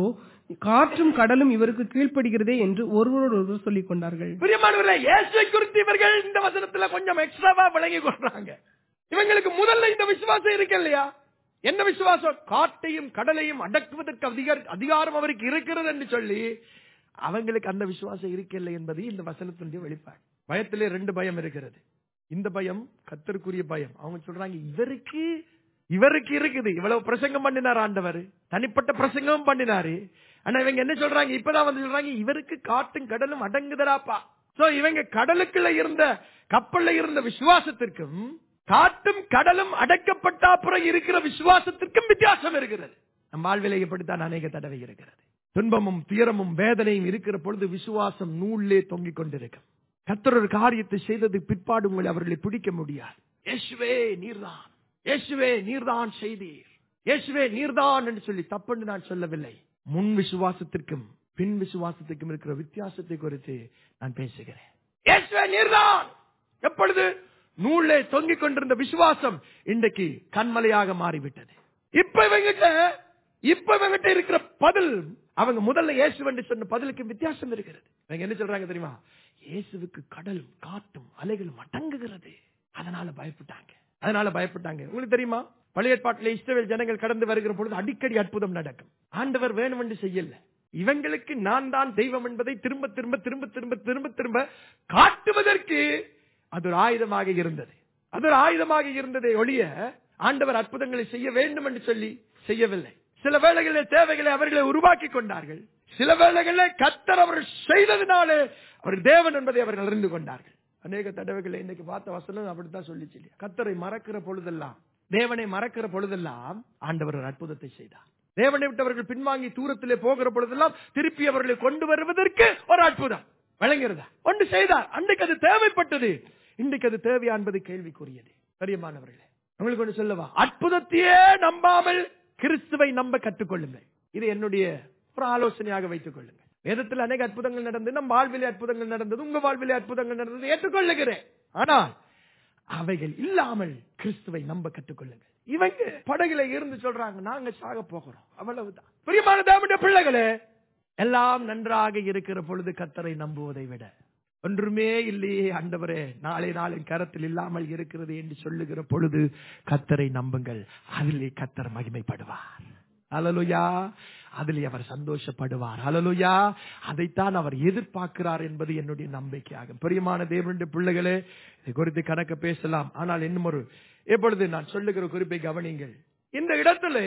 காற்றும் கடலும் இவருக்கு கீழ்ப்படுகிறதே என்று ஒருவரோடொருவர் சொல்லிக் கொண்டார்கள் பிரியமானவர்களே இயேசுவை குறித்து இவர்கள் இந்த வசனத்துல கொஞ்சம் எக்ஸ்ட்ராவா விளங்கி கொள்றாங்க இவங்களுக்கு முதல்ல இந்த விசுவாசம் இருக்கு இல்லையா என்ன விசுவாசம் காட்டையும் கடலையும் அடக்குவதற்கு அதிகார அதிகாரம் அவருக்கு இருக்கிறது என்று சொல்லி அவங்களுக்கு அந்த விசுவாசம் இருக்கவில்லை என்பது இந்த வசனத்தினுடைய வெளிப்பாடு பயத்திலே ரெண்டு பயம் இருக்கிறது இந்த பயம் கத்தருக்குரிய பயம் அவங்க சொல்றாங்க இவருக்கு இவருக்கு இருக்குது இவ்வளவு பிரசங்கம் பண்ணினார் ஆண்டவர் தனிப்பட்ட பிரசங்கமும் பண்ணினாரு ஆனா இவங்க என்ன சொல்றாங்க இப்பதான் வந்து சொல்றாங்க இவருக்கு காட்டும் கடலும் அடங்குதராப்பா சோ இவங்க கடலுக்குள்ள இருந்த கப்பல்ல இருந்த விசுவாசத்திற்கும் காட்டும் கடலும் அடக்கப்பட்ட அப்புறம் இருக்கிற விசுவாசத்திற்கும் வித்தியாசம் இருக்கிறது நம் வாழ்விலை இப்படித்தான் அநேக தடவை இருக்கிறது துன்பமும் துயரமும் வேதனையும் இருக்கிற பொழுது விசுவாசம் நூல்லே தொங்கிக் கொண்டிருக்கும் கர்த்தர் ஒரு காரியத்தை செய்தது பிற்பாடு உங்களை அவர்களை பிடிக்க முடியாது இயேசுவே நீர்தான் இயேசுவே நீர்தான் செய்தீர் இயேசுவே நீர்தான் என்று சொல்லி தப்புன்னு நான் சொல்லவில்லை முன் விசுவாசத்திற்கும் பின் விசுவாசத்திற்கும் இருக்கிற வித்தியாசத்தை குறித்து நான் பேசுகிறேன் இயேசுவே நீர்தான் எப்பொழுது நூலே தொங்கிக் கொண்டிருந்த விசுவாசம் இன்றைக்கு கண்மலையாக மாறிவிட்டது இப்ப இவங்கிட்ட இப்ப இவங்கிட்ட இருக்கிற பதில் அவங்க முதல்ல இயேசு என்று சொன்ன பதிலுக்கு வித்தியாசம் இருக்கிறது இவங்க என்ன சொல்றாங்க தெரியுமா இயேசுவுக்கு கடலும் காட்டும் அலைகளும் அடங்குகிறது அதனால பயப்பட்டாங்க அதனால பயப்பட்டாங்க உங்களுக்கு தெரியுமா பழைய ஏற்பாட்டிலே இஸ்ரவேல் ஜனங்கள் கடந்து வருகிற பொழுது அடிக்கடி அற்புதம் நடக்கும் ஆண்டவர் வேணும் என்று செய்யல இவங்களுக்கு நான் தான் தெய்வம் என்பதை திரும்ப திரும்ப திரும்ப திரும்ப திரும்ப திரும்ப காட்டுவதற்கு அது ஒரு ஆயுதமாக இருந்தது அது ஒரு ஆயுதமாக இருந்ததை ஒழிய ஆண்டவர் அற்புதங்களை செய்ய வேண்டும் என்று சொல்லி செய்யவில்லை சில வேளைகளில் தேவைகளை அவர்களை உருவாக்கி கொண்டார்கள் சில வேளைகளில் கத்தர் அவர் செய்ததினாலே அவர் தேவன் என்பதை அவர்கள் அறிந்து கொண்டார்கள் அநேக தடவைகளை இன்னைக்கு பார்த்த வசனம் அப்படித்தான் சொல்லிச்சு இல்லையா கத்தரை மறக்கிற பொழுதெல்லாம் தேவனை மறக்கிற பொழுதெல்லாம் ஆண்டவர் ஒரு அற்புதத்தை செய்தார் தேவனை விட்டு அவர்கள் பின்வாங்கி தூரத்திலே போகிற பொழுதெல்லாம் திருப்பி அவர்களை கொண்டு வருவதற்கு ஒரு அற்புதம் வழங்குகிறதா ஒன்று செய்தார் அன்றைக்கு அது தேவைப்பட்டது இன்றைக்கு அது தேவையா என்பது கேள்விக்குரியது பெரியமானவர்களே உங்களுக்கு ஒன்று சொல்லவா அற்புதத்தையே நம்பாமல் கிறிஸ்துவை நம்ப கற்றுக்கொள்ளுங்கள் இது என்னுடைய ஒரு ஆலோசனையாக வைத்துக் கொள்ளுங்கள் வேதத்தில் அநேக அற்புதங்கள் நடந்து நம் வாழ்விலே அற்புதங்கள் நடந்தது உங்க வாழ்விலே அற்புதங்கள் நடந்தது ஏற்றுக்கொள்ளுகிறேன் ஆனால் அவைகள் இல்லாமல் கிறிஸ்துவை நம்ப கற்றுக்கொள்ளுங்கள் இவங்க படகுல இருந்து சொல்றாங்க நாங்க சாக போகிறோம் அவ்வளவுதான் பிரியமான தேவனுடைய பிள்ளைகளே எல்லாம் நன்றாக இருக்கிற பொழுது கத்தரை நம்புவதை விட ஒன்றுமே இல்லையே ஆண்டவரே நாளை நாளின் கரத்தில் இல்லாமல் இருக்கிறது என்று சொல்லுகிற பொழுது கத்தரை நம்புங்கள் அதிலே கத்தர் மகிமைப்படுவார் அலலுயா அதிலே அவர் சந்தோஷப்படுவார் அலலுயா அதைத்தான் அவர் எதிர்பார்க்கிறார் என்பது என்னுடைய நம்பிக்கையாகும் பிரியமான தேவனுடைய பிள்ளைகளே இதை குறித்து கணக்கு பேசலாம் ஆனால் இன்னும் ஒரு எப்பொழுது நான் சொல்லுகிற குறிப்பை கவனிங்கள் இந்த இடத்துல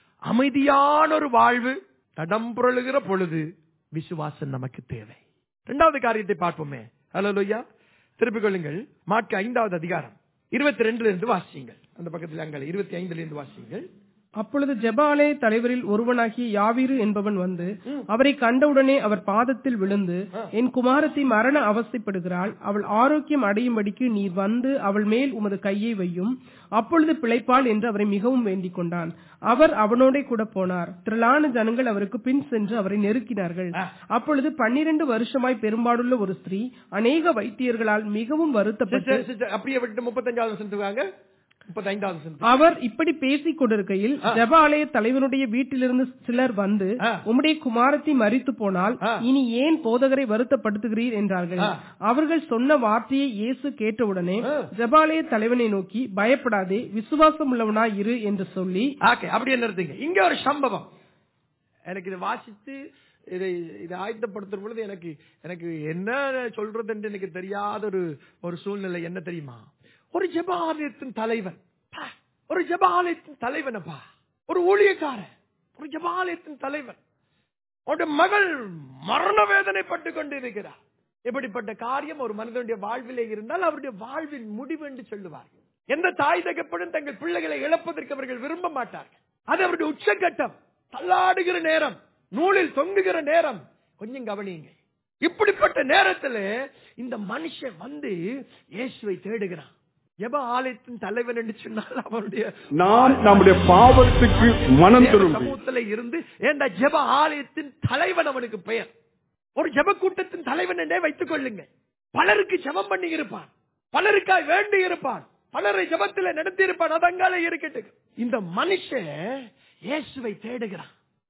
அமைதியான ஒரு வாழ்வு தடம் புரளுகிற பொழுது விசுவாசம் நமக்கு தேவை இரண்டாவது காரியத்தை பார்ப்போமே ஹலோயா திருப்பிக் கொள்ளுங்கள் மாட்கு ஐந்தாவது அதிகாரம் இருபத்தி ரெண்டுல இருந்து வாசியுங்கள் அந்த பக்கத்தில் அங்கே இருபத்தி ஐந்துல இருந்து வாசியுங்கள் அப்பொழுது ஜெபாலய தலைவரில் ஒருவனாகிய யாவீரு என்பவன் வந்து அவரை கண்டவுடனே அவர் பாதத்தில் விழுந்து என் குமாரத்தி மரண அவஸ்தைப்படுகிறாள் அவள் ஆரோக்கியம் அடையும்படிக்கு நீர் வந்து அவள் மேல் உமது கையை வையும் அப்பொழுது பிழைப்பாள் என்று அவரை மிகவும் வேண்டிக் கொண்டான் அவர் அவனோட கூட போனார் திரளான ஜனங்கள் அவருக்கு பின் சென்று அவரை நெருக்கினார்கள் அப்பொழுது பன்னிரண்டு வருஷமாய் பெரும்பாடுள்ள ஒரு ஸ்திரீ அநேக வைத்தியர்களால் மிகவும் வருத்தப்பட்டு சிஸ்டர், சிஸ்டர், அப்படியே விட்டு முப்பத்தஞ்சாவது வசனத்துக்கு வாங்க முப்பத்தைந்தாவது வசனத்துக்கு அவர் இப்படி பேசிக் கொண்டிருக்கையில் ஜெபாலய தலைவனுடைய வீட்டிலிருந்து சிலர் வந்து ஆ. உம்முடைய குமாரத்தி மரித்து போனால் ஆ. இனி ஏன் போதகரை வருத்தப்படுத்துகிறீர் என்றார்கள் ஆ. அவர்கள் சொன்ன வார்த்தையை இயேசு கேட்டவுடனே ஆ. ஜெபாலய தலைவனை நோக்கி பயப்படாதே விசுவாசம் உள்ளவனாய் இரு என்று சொல்லி ஓகே அப்படியே நிறுத்துங்க இங்க ஒரு சம்பவம் எனக்கு இதை வாசித்து இதை இதை ஆயத்தப்படுத்துற பொழுது எனக்கு எனக்கு என்ன சொல்றது என்று எனக்கு தெரியாத ஒரு ஒரு சூழ்நிலை என்ன தெரியுமா ஒரு ஜெபாலயத்தின் தலைவன் பா, ஒரு ஜெபாலயத்தின் தலைவனப்பா ஒரு ஊழியக்காரன் ஒரு ஜெபாலயத்தின் தலைவன் அவருடைய மகள் மரண வேதனைப்பட்டு கொண்டு இருக்கிறார் இப்படிப்பட்ட காரியம் ஒரு மனிதனுடைய வாழ்விலே இருந்தால் அவருடைய வாழ்வின் முடிவு என்று சொல்லுவார்கள் எந்த தாய் தகப்படும் தங்கள் பிள்ளைகளை இழப்பதற்கு அவர்கள் விரும்ப மாட்டார்கள் அது அவருடைய உச்சகட்டம் தள்ளாடுகிற நேரம் நூலில் தொங்குகிற நேரம் கொஞ்சம் கவனியுங்க இப்படிப்பட்ட நேரத்துல இந்த மனுஷன் வந்து இயேசுவை தேடுகிறான் எப ஆலயத்தின் தலைவன் என்று சொன்னால் அவருடைய நாம் நம்முடைய பாவத்துக்கு மனம் தேவ திரும்பி சமூகத்துல இருந்து ஏண்டா ஜெப ஆலயத்தின் தலைவன் அவனுக்கு பெயர் ஒரு ஜெப கூட்டத்தின் தலைவன் என்றே வைத்துக் கொள்ளுங்க பலருக்கு ஜெபம் பண்ணி இருப்பான் பலருக்காய் வேண்டி இருப்பான் பலரை ஜெபத்துல நடத்தி இருப்பான் அது அங்காலே இருக்கட்டும் இந்த மனுஷன் இயேசுவை தேடுகிறான்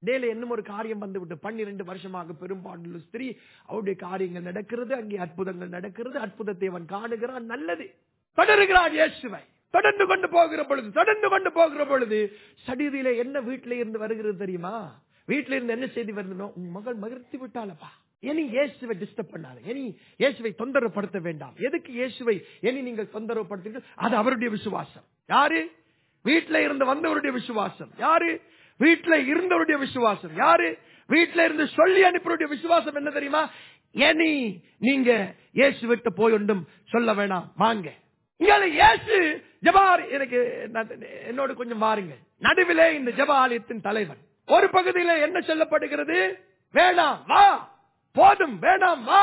டேல இன்னும் ஒரு காரியம் வந்து விட்டு பன்னிரண்டு வருஷமாக பெரும்பான்மையுள்ள ஸ்திரீ அவருடைய காரியங்கள் நடக்கிறது அங்கே அற்புதங்கள் நடக்கிறது அற்புதத்தை அவன் காணுகிறான் நல்லது தொடருகிறான் இயேசுவை தொடர்ந்து கொண்டு போகிற பொழுது தொடர்ந்து கொண்டு போகிற பொழுது சடிதியில என்ன வீட்டில இருந்து வருகிறது தெரியுமா வீட்டில இருந்து என்ன செய்தி வருதுனோ உன் மகள் மகிழ்ச்சி விட்டாலப்பா இனி இயேசுவை டிஸ்டர்ப் பண்ணாத இனி இயேசுவை தொந்தரவுப்படுத்த வேண்டாம் எதுக்கு இயேசுவை இனி நீங்கள் தொந்தரவுப்படுத்துங்கள் அது அவருடைய விசுவாசம் யாரு வீட்டில இருந்து வந்தவருடைய விசுவாசம் யாரு வீட்டில இருந்தவருடைய விசுவாசம் யாரு வீட்டில இருந்து சொல்லி அனுப்பினுடைய விசுவாசம் என்ன தெரியுமா இனி நீங்க இயேசு விட்டு போய் ஒன்றும் சொல்ல வேணாம் வாங்க இங்க இயேசு ஜபார் எனக்கு நான் என்னோட கொஞ்சம் வாருங்க நடுவிலே இந்த ஜப ஆலயத்தின் தலைவன் ஒரு பகுதியில என்ன சொல்லப்படுகிறது வேணாம் வா போதும் வேணாம் வா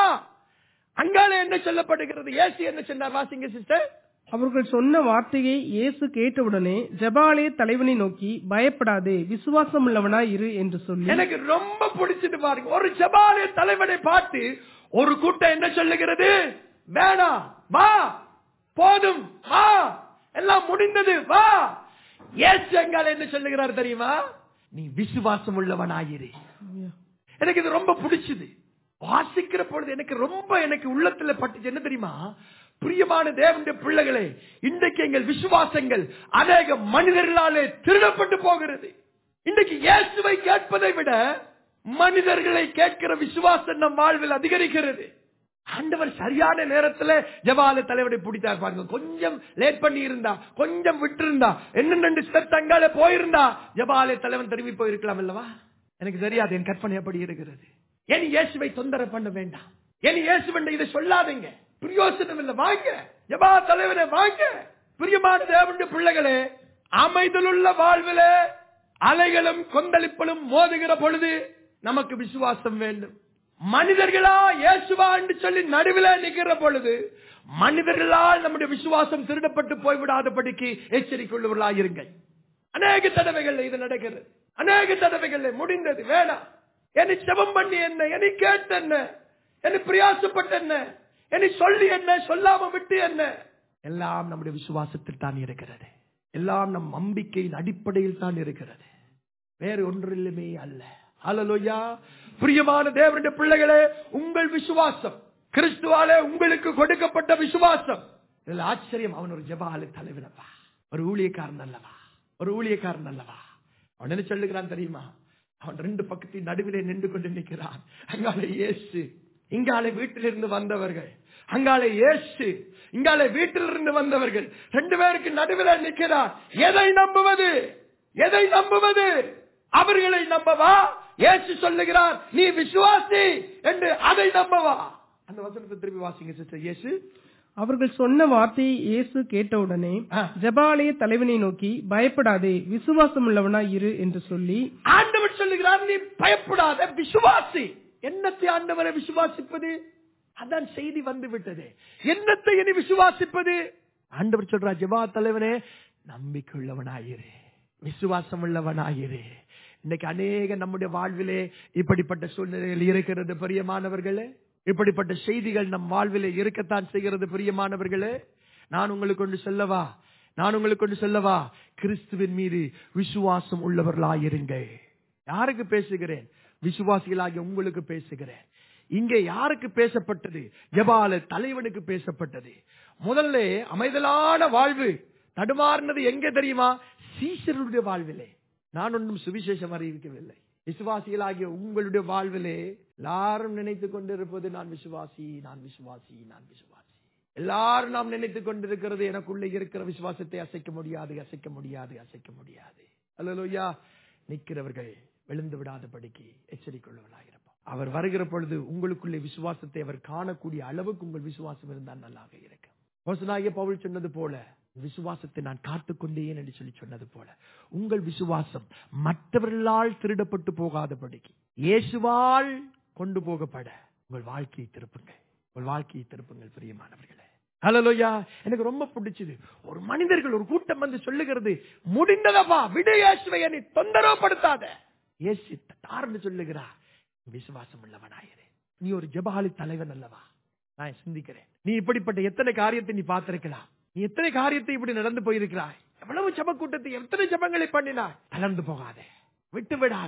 அங்கால என்ன சொல்லப்படுகிறது இயேசு என்ன சொன்னார் வாசிங்க சிஸ்டர் அவர்கள் சொன்ன வார்த்தையை இயேசு கேட்டவுடனே ஜெபாலய தலைவனை நோக்கி பயப்படாதே விசுவாசம் உள்ளவனாய் இரு என்று சொல்லி எனக்கு ரொம்ப பிடிச்சது பாருங்க ஒரு ஜபாலய தலைவனை பார்த்து ஒரு கூட்டம் என்ன சொல்லுகிறது வேணாம் வா போதும் வா எல்லாம் முடிந்தது வா இயேசு எங்கால என்ன சொல்லுகிறார் தெரியுமா நீ விசுவாசம் உள்ளவனாயிரு எனக்கு இது ரொம்ப பிடிச்சது வாசிக்கிற பொழுது எனக்கு ரொம்ப எனக்கு உள்ளத்துல பட்டுச்சு என்ன தெரியுமா பிரியமான தேவனுடைய பிள்ளைகளே இன்றைக்கு எங்கள் விசுவாசங்கள் அநேக மனிதர்களாலே திருடப்பட்டு போகிறது இன்றைக்கு இயேசுவை கேட்பதை விட மனிதர்களை கேட்கிற விசுவாசம் நம் வாழ்வில் அதிகரிக்கிறது ஆண்டவர் சரியான நேரத்துல ஜபால தலைவரை பிடித்தார் பாருங்க கொஞ்சம் லேட் பண்ணி இருந்தா கொஞ்சம் விட்டு இருந்தா என்ன ரெண்டு ஸ்டெப் தங்கால போயிருந்தா ஜபால தலைவன் திரும்பி போயிருக்கலாம் அல்லவா எனக்கு தெரியாது என் கற்பனை எப்படி இருக்கிறது என் இயேசுவை தொந்தரவு பண்ண வேண்டாம் என் இயேசுவன் இதை சொல்லாதீங்க பிரயோசனம் இல்ல வாங்க ஜபா தலைவரை வாங்க பிரியமான தேவனுடைய பிள்ளைகளே அமைதலுள்ள வாழ்விலே அலைகளும் கொந்தளிப்பலும் மோதுகிற பொழுது நமக்கு விசுவாசம் வேண்டும் மனிதர்களா இயேசுவா என்று சொல்லி நடுவில் நிற்கிற பொழுது மனிதர்களால் நம்முடைய விசுவாசம் திருடப்பட்டு போய்விடாதபடிக்கு எச்சரிக்கையுள்ளவர்களாக இருங்கள் அநேக தடவைகள் இது நடக்கிறது அநேக தடவைகள் முடிந்தது வேணாம் என்னை செபம் பண்ணி என்ன என்னை கேட்டு என்ன என்னை பிரயாசப்பட்டு என்ன என்னை சொல்லி என்ன சொல்லாம விட்டு என்ன எல்லாம் நம்முடைய விசுவாசத்தில் தான் இருக்கிறது எல்லாம் நம் நம்பிக்கையின் அடிப்படையில் தான் இருக்கிறது வேறு ஒன்றிலுமே அல்ல ஹalleluya பிரியமான தேவனுடைய பிள்ளைகளே உங்கள் விசுவாசம் கிறிஸ்துவாலே உங்களுக்கு கொடுக்கப்பட்ட விசுவாசம் இதுல ஆச்சரியம் அவன் ஒரு ஜபாலு தலைவனப்பா ஒரு ஊழியக்காரன் அல்லவா ஒரு ஊழியக்காரன் அல்லவா அவன் என்ன சொல்லுகிறான் தெரியுமா அவன் ரெண்டு பக்கத்தின் நடுவிலே நின்று கொண்டு நிற்கிறான் அங்காலே இயேசு இங்காலே வீட்டிலிருந்து வந்தவர்கள் அங்காலே இயேசு இங்காலே வீட்டிலிருந்து வந்தவர்கள் ரெண்டு பேருக்கு நடுவில் நிற்கிறார் எதை நம்புவது எதை நம்புவது அவர்களை நம்பவா இயேசு சொல்லுகிறார் நீ விசுவாசி என்று அதை நம்பவா அந்த வசனத்தை திருப்பி வாசிங்க சிஸ்டர் இயேசு அவர்கள் சொன்ன வார்த்தையை இயேசு கேட்டவுடனே ஆ. ஜெபாலய தலைவனை நோக்கி பயப்படாதே விசுவாசம் உள்ளவனாய் இரு என்று சொல்லி ஆண்டவர் சொல்லுகிறார் நீ பயப்படாத விசுவாசி என்னத்தை ஆண்டவரை விசுவாசிப்பது அதான் செய்தி வந்து விட்டது என்னத்தை இனி விசுவாசிப்பது ஆண்டவர் சொல்றார் ஜெபா தலைவனே நம்பிக்கையுள்ளவனாயிரு விசுவாசம் உள்ளவனாயிரு இன்னைக்கு அநேக நம்முடைய வாழ்விலே இப்படிப்பட்ட சூழ்நிலைகள் இருக்கிறது பிரியமானவர்களே இப்படிப்பட்ட செய்திகள் நம் வாழ்விலே இருக்கத்தான் செய்கிறது பிரியமானவர்களே நான் உங்களுக்கு ஒன்று சொல்லவா நான் உங்களுக்கு ஒன்று சொல்லவா கிறிஸ்துவின் மீது விசுவாசம் உள்ளவர்களாயிருங்கள் யாருக்கு பேசுகிறேன் விசுவாசிகளாகிய உங்களுக்கு பேசுகிறேன் இங்கே யாருக்கு பேசப்பட்டது ஜபால தலைவனுக்கு பேசப்பட்டது முதல்ல அமைதலான வாழ்வு தடுமாறினது எங்க தெரியுமா சீசருடைய வாழ்விலே நான் ஒன்றும் சுவிசேஷம் அறிவிக்கவில்லை விசுவாசிகளாகிய உங்களுடைய வாழ்விலே எல்லாரும் நினைத்துக் கொண்டிருப்பது நான் விசுவாசி நான் விசுவாசி நான் விசுவாசி எல்லாரும் நாம் நினைத்துக் கொண்டிருக்கிறது எனக்குள்ளே இருக்கிற விசுவாசத்தை அசைக்க முடியாது அசைக்க முடியாது அசைக்க முடியாது அல்லலோயா நிற்கிறவர்கள் விழுந்து விடாதபடிக்கு எச்சரிக்கையுள்ளவர்களாக இருப்போம் அவர் வருகிற பொழுது உங்களுக்குள்ளே விசுவாசத்தை அவர் காணக்கூடிய அளவுக்கு உங்கள் விசுவாசம் இருந்தால் நல்லாக இருக்கும் மோசனாகிய பவுல் சொன்னது போல விசுவாசத்தை நான் காத்துக்கொண்டேன் என்று சொல்லி சொன்னது போல உங்கள் விசுவாசம் மற்றவர்களால் திருடப்பட்டு போகாதபடிக்கு இயேசுவால் கொண்டு போகப்பட உங்கள் வாழ்க்கையை திருப்புங்கள் உங்கள் வாழ்க்கையை திருப்புங்கள் பிரியமானவர்களே ஹலோயா எனக்கு ரொம்ப பிடிச்சது ஒரு மனிதர்கள் ஒரு கூட்டம் வந்து சொல்லுகிறது முடிந்ததப்பா விடு இயேசுவை நீ தொந்தரவுப்படுத்தாத இயேசு தார்ந்து சொல்லுகிறா விசுவாசம் உள்ளவனாயிரு நீ ஒரு ஜபாலி தலைவன் அல்லவா நான் சிந்திக்கிறேன் நீ இப்படிப்பட்ட எத்தனை காரியத்தை நீ பார்த்திருக்கலாம் நீ எத்தனை காரியத்தை இப்படி நடந்து போயிருக்கிறாய் எவ்வளவு ஜப கூட்டத்தை எத்தனை ஜபங்களை பண்ணினாய் கலந்து போகாதே விட்டு விடாதே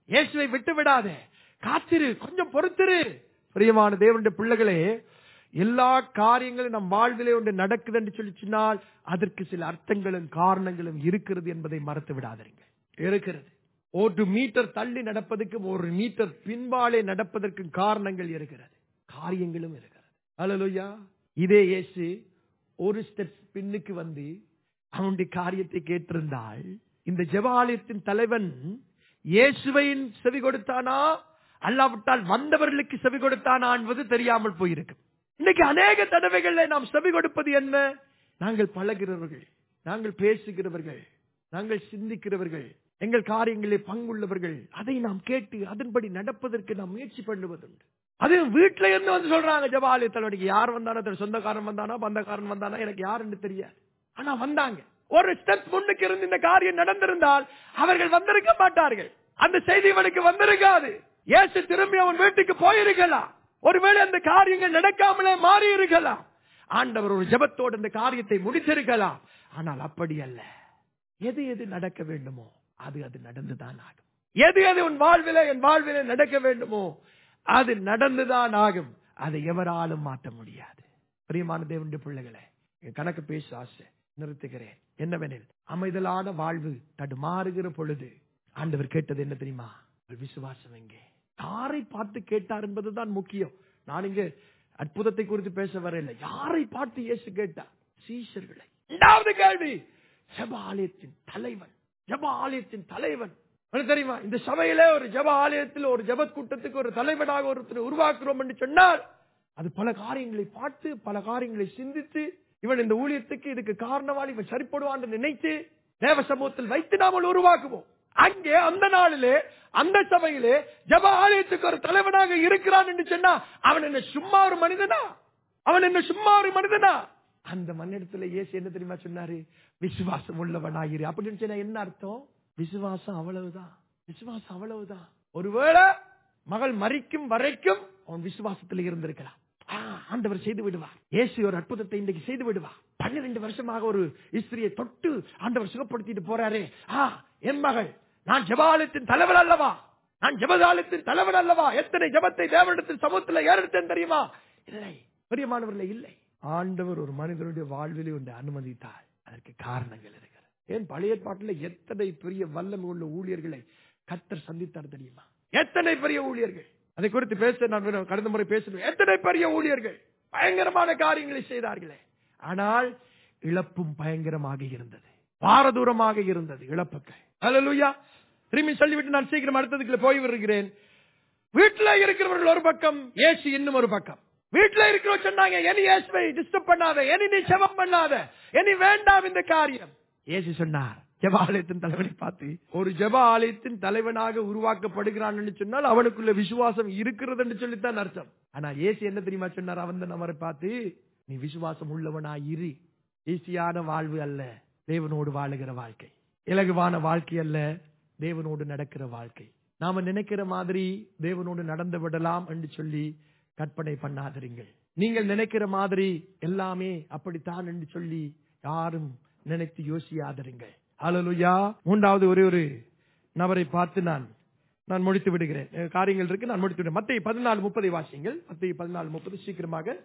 இயேசுவை விட்டு விடாதே காத்திரு கொஞ்சம் பொறுத்திரு பிரியமான தேவனுடைய பிள்ளைகளே எல்லா காரியங்களும் நம் வாழ்விலே ஒன்று நடக்குது என்று சொல்லி சொன்னால் அதற்கு சில அர்த்தங்களும் காரணங்களும் இருக்கிறது என்பதை மறத்து விடாதீங்க இருக்கிறது ஒரு மீட்டர் தள்ளி நடப்பதற்கும் ஒரு மீட்டர் பின்பாலே நடப்பதற்கும் காரணங்கள் இருக்கிறது காரியங்களும் இருக்கிறது அல்லலுயா இதே இயேசு ஒரு ஸ்டெப் பின்னுக்கு வந்து அவனுடைய காரியத்தை கேட்டிருந்தால் இந்த ஜெபாலயத்தின் தலைவன் இயேசுவையின் செவி கொடுத்தானா அல்லாவிட்டால் வந்தவர்களுக்கு செவி கொடுத்தானா என்பது தெரியாமல் போயிருக்கு இன்னைக்கு அநேக தடவைகள்ல நாம் செவி கொடுப்பது என்ன நாங்கள் பழகிறவர்கள் நாங்கள் பேசுகிறவர்கள் நாங்கள் சிந்திக்கிறவர்கள் எங்கள் காரியங்களில் பங்குள்ளவர்கள் அதை நாம் கேட்டு அதன்படி நடப்பதற்கு நாம் முயற்சி பண்ணுவதுண்டு அது வீட்டுல இருந்து வந்து சொல்றாங்க ஜபாலய தலைவனுக்கு யார் வந்தானோ தன் சொந்தக்காரன் வந்தானா பந்தக்காரன் வந்தானா எனக்கு யாருன்னு தெரியாது ஆனா வந்தாங்க ஒரு ஸ்டெப் முன்னுக்கு இருந்து இந்த காரியம் நடந்திருந்தால் அவர்கள் வந்திருக்க மாட்டார்கள் அந்த செய்தி இவனுக்கு வந்திருக்காது இயேசு திரும்பி அவன் வீட்டுக்கு போயிருக்கலாம் ஒருவேளை அந்த காரியங்கள் நடக்காமலே மாறி இருக்கலாம் ஆண்டவர் ஒரு ஜெபத்தோடு அந்த காரியத்தை முடித்திருக்கலாம் ஆனால் அப்படி அல்ல எது எது நடக்க வேண்டுமோ அது அது நடந்துதான் ஆகும் எது எது உன் வாழ்விலே என் வாழ்விலே நடக்க வேண்டுமோ அது நடந்துதான் ஆகும் அதை எவராலும் மாற்ற முடியாது பிரியமான தேவனுடைய பிள்ளைகளே என் கணக்கு பேச ஆசை நிறுத்துகிறேன் என்னவெனில் அமைதலான வாழ்வு தடுமாறுகிற பொழுது ஆண்டவர் கேட்டது என்ன தெரியுமா உங்கள் விசுவாசம் எங்கே யாரை பார்த்து கேட்டார் என்பதுதான் முக்கியம் நான் இங்க அற்புதத்தை குறித்து பேச வரவில்லை யாரை பார்த்து இயேசு கேட்டார் சீஷர்களை இரண்டாவது கேள்வி ஜப ஆலயத்தின் தலைவன் ஜப ஆலயத்தின் தலைவன் உனக்கு தெரியுமா இந்த சபையில ஒரு ஜப ஆலயத்தில் ஒரு ஜப கூட்டத்துக்கு ஒரு தலைவனாக ஒருத்தர் உருவாக்குறோம் என்று சொன்னால் அது பல காரியங்களை பார்த்து பல காரியங்களை சிந்தித்து இவன் இந்த ஊழியத்துக்கு இதுக்கு காரணவாளி இவன் சரிப்படுவான் என்று நினைத்து தேவ சமூகத்தில் வைத்து நாமல் உருவாக்குவோம் அங்கே அந்த நாளிலே அந்த சபையிலே ஜப ஆலயத்துக்கு ஒரு தலைவனாக இருக்கிறான் என்று சொன்னா அவன் என்ன சும்மா ஒரு மனிதனா அவன் என்ன சும்மா ஒரு மனிதனா அந்த மண்ணிடத்துல இயேசு என்ன தெரியுமா சொன்னாரு விசுவாசம் உள்ளவனாயிரு அப்படின்னு சொன்னா என்ன அர்த்தம் விசுவாசம் அவ்வளவுதான் விசுவாசம் அவ்வளவுதான் ஒருவேளை மகள் மறிக்கும் வரைக்கும் அவன் விசுவாசத்தில் இருந்திருக்கலாம் ஆ, ஆண்டவர் செய்து விடுவார் இயேசு ஒரு அற்புதத்தை இன்றைக்கு செய்து விடுவார் பன்னிரண்டு வருஷமாக ஒரு இஸ்திரியை தொட்டு ஆண்டவர் சுகப்படுத்திட்டு போறாரே ஆ என் மகள் நான் ஜெபாலயத்தின் தலைவர் அல்லவா நான் ஜெபதாலயத்தின் தலைவர் அல்லவா எத்தனை ஜெபத்தை தேவனிடத்தின் சமூகத்தில் ஏறெடுத்தேன் தெரியுமா இல்லை பெரியமானவர்களே இல்லை ஆண்டவர் ஒரு மனிதனுடைய வாழ்விலே ஒன்று அனுமதித்தார் அதற்கு காரணங்கள் இருக்கிறது ஏன் பழைய ஏற்பாட்டில் எத்தனை பெரிய வல்லமை உள்ள ஊழியர்களை கத்தர் சந்தித்தார் தெரியுமா எத்தனை பெரிய ஊழியர்கள் அதை குறித்து பேச நான் வேணும், கடந்த முறை பேசணும் எத்தனை பெரிய ஊழியர்கள் பயங்கரமான காரியங்களை செய்தார்களே ஆனால் இழப்பும் பயங்கரமாக இருந்தது பாரதூரமாக இருந்தது இழப்புக்கு அல்லேலூயா திரும்பி சொல்லிவிட்டு நான் சீக்கிரம் அடுத்ததுக்குள்ள போய் வருகிறேன் வீட்டுல இருக்கிறவர்கள் ஒரு பக்கம் ஏசி இன்னும் ஒரு பக்கம் வீட்டுல இருக்கிறவங்க சொன்னாங்க இனி இயேசுவை டிஸ்டர்ப் பண்ணாத இனி நீ செபம் பண்ணாத இனி வேண்டாம் இந்த காரியம் இயேசு சொன்னார் ஜெப ஆலயத்தின் தலைவனை பார்த்து ஒரு ஜெப ஆலயத்தின் தலைவனாக உருவாக்கப்படுகிறான் என்று சொன்னால் அவனுக்குள்ள விசுவாசம் இருக்கிறது என்று சொல்லித்தான் அர்த்தம் ஆனா இயேசு என்ன தெரியுமா சொன்னார் அவன் நபரை பார்த்து நீ விசுவாசம் உள்ளவனாய் இரு ஈஸியான வாழ்வு அல்ல தேவனோடு வாழுகிற வாழ்க்கை இலகுவான வாழ்க்கை அல்ல தேவனோடு நடக்கிற வாழ்க்கை நாம நினைக்கிற மாதிரி தேவனோடு நடந்து விடலாம் என்று சொல்லி கற்பனை பண்ணாதிருங்கள் நீங்கள் நினைக்கிற மாதிரி எல்லாமே அப்படித்தான் என்று சொல்லி யாரும் நினைத்து யோசியாதிருங்கள் ஹalleluya மூன்றாவது ஒரே ஒரு நபரை பார்த்து நான் நான் முடித்து விடுகிறேன் அஹ் காரியங்கள் இருக்கு நான் முடித்து விடுகிறேன் மத்திய பதினாலு முப்பதை வாசிங்கள் மத்திய பதினாலு முப்பது சீக்கிரமாக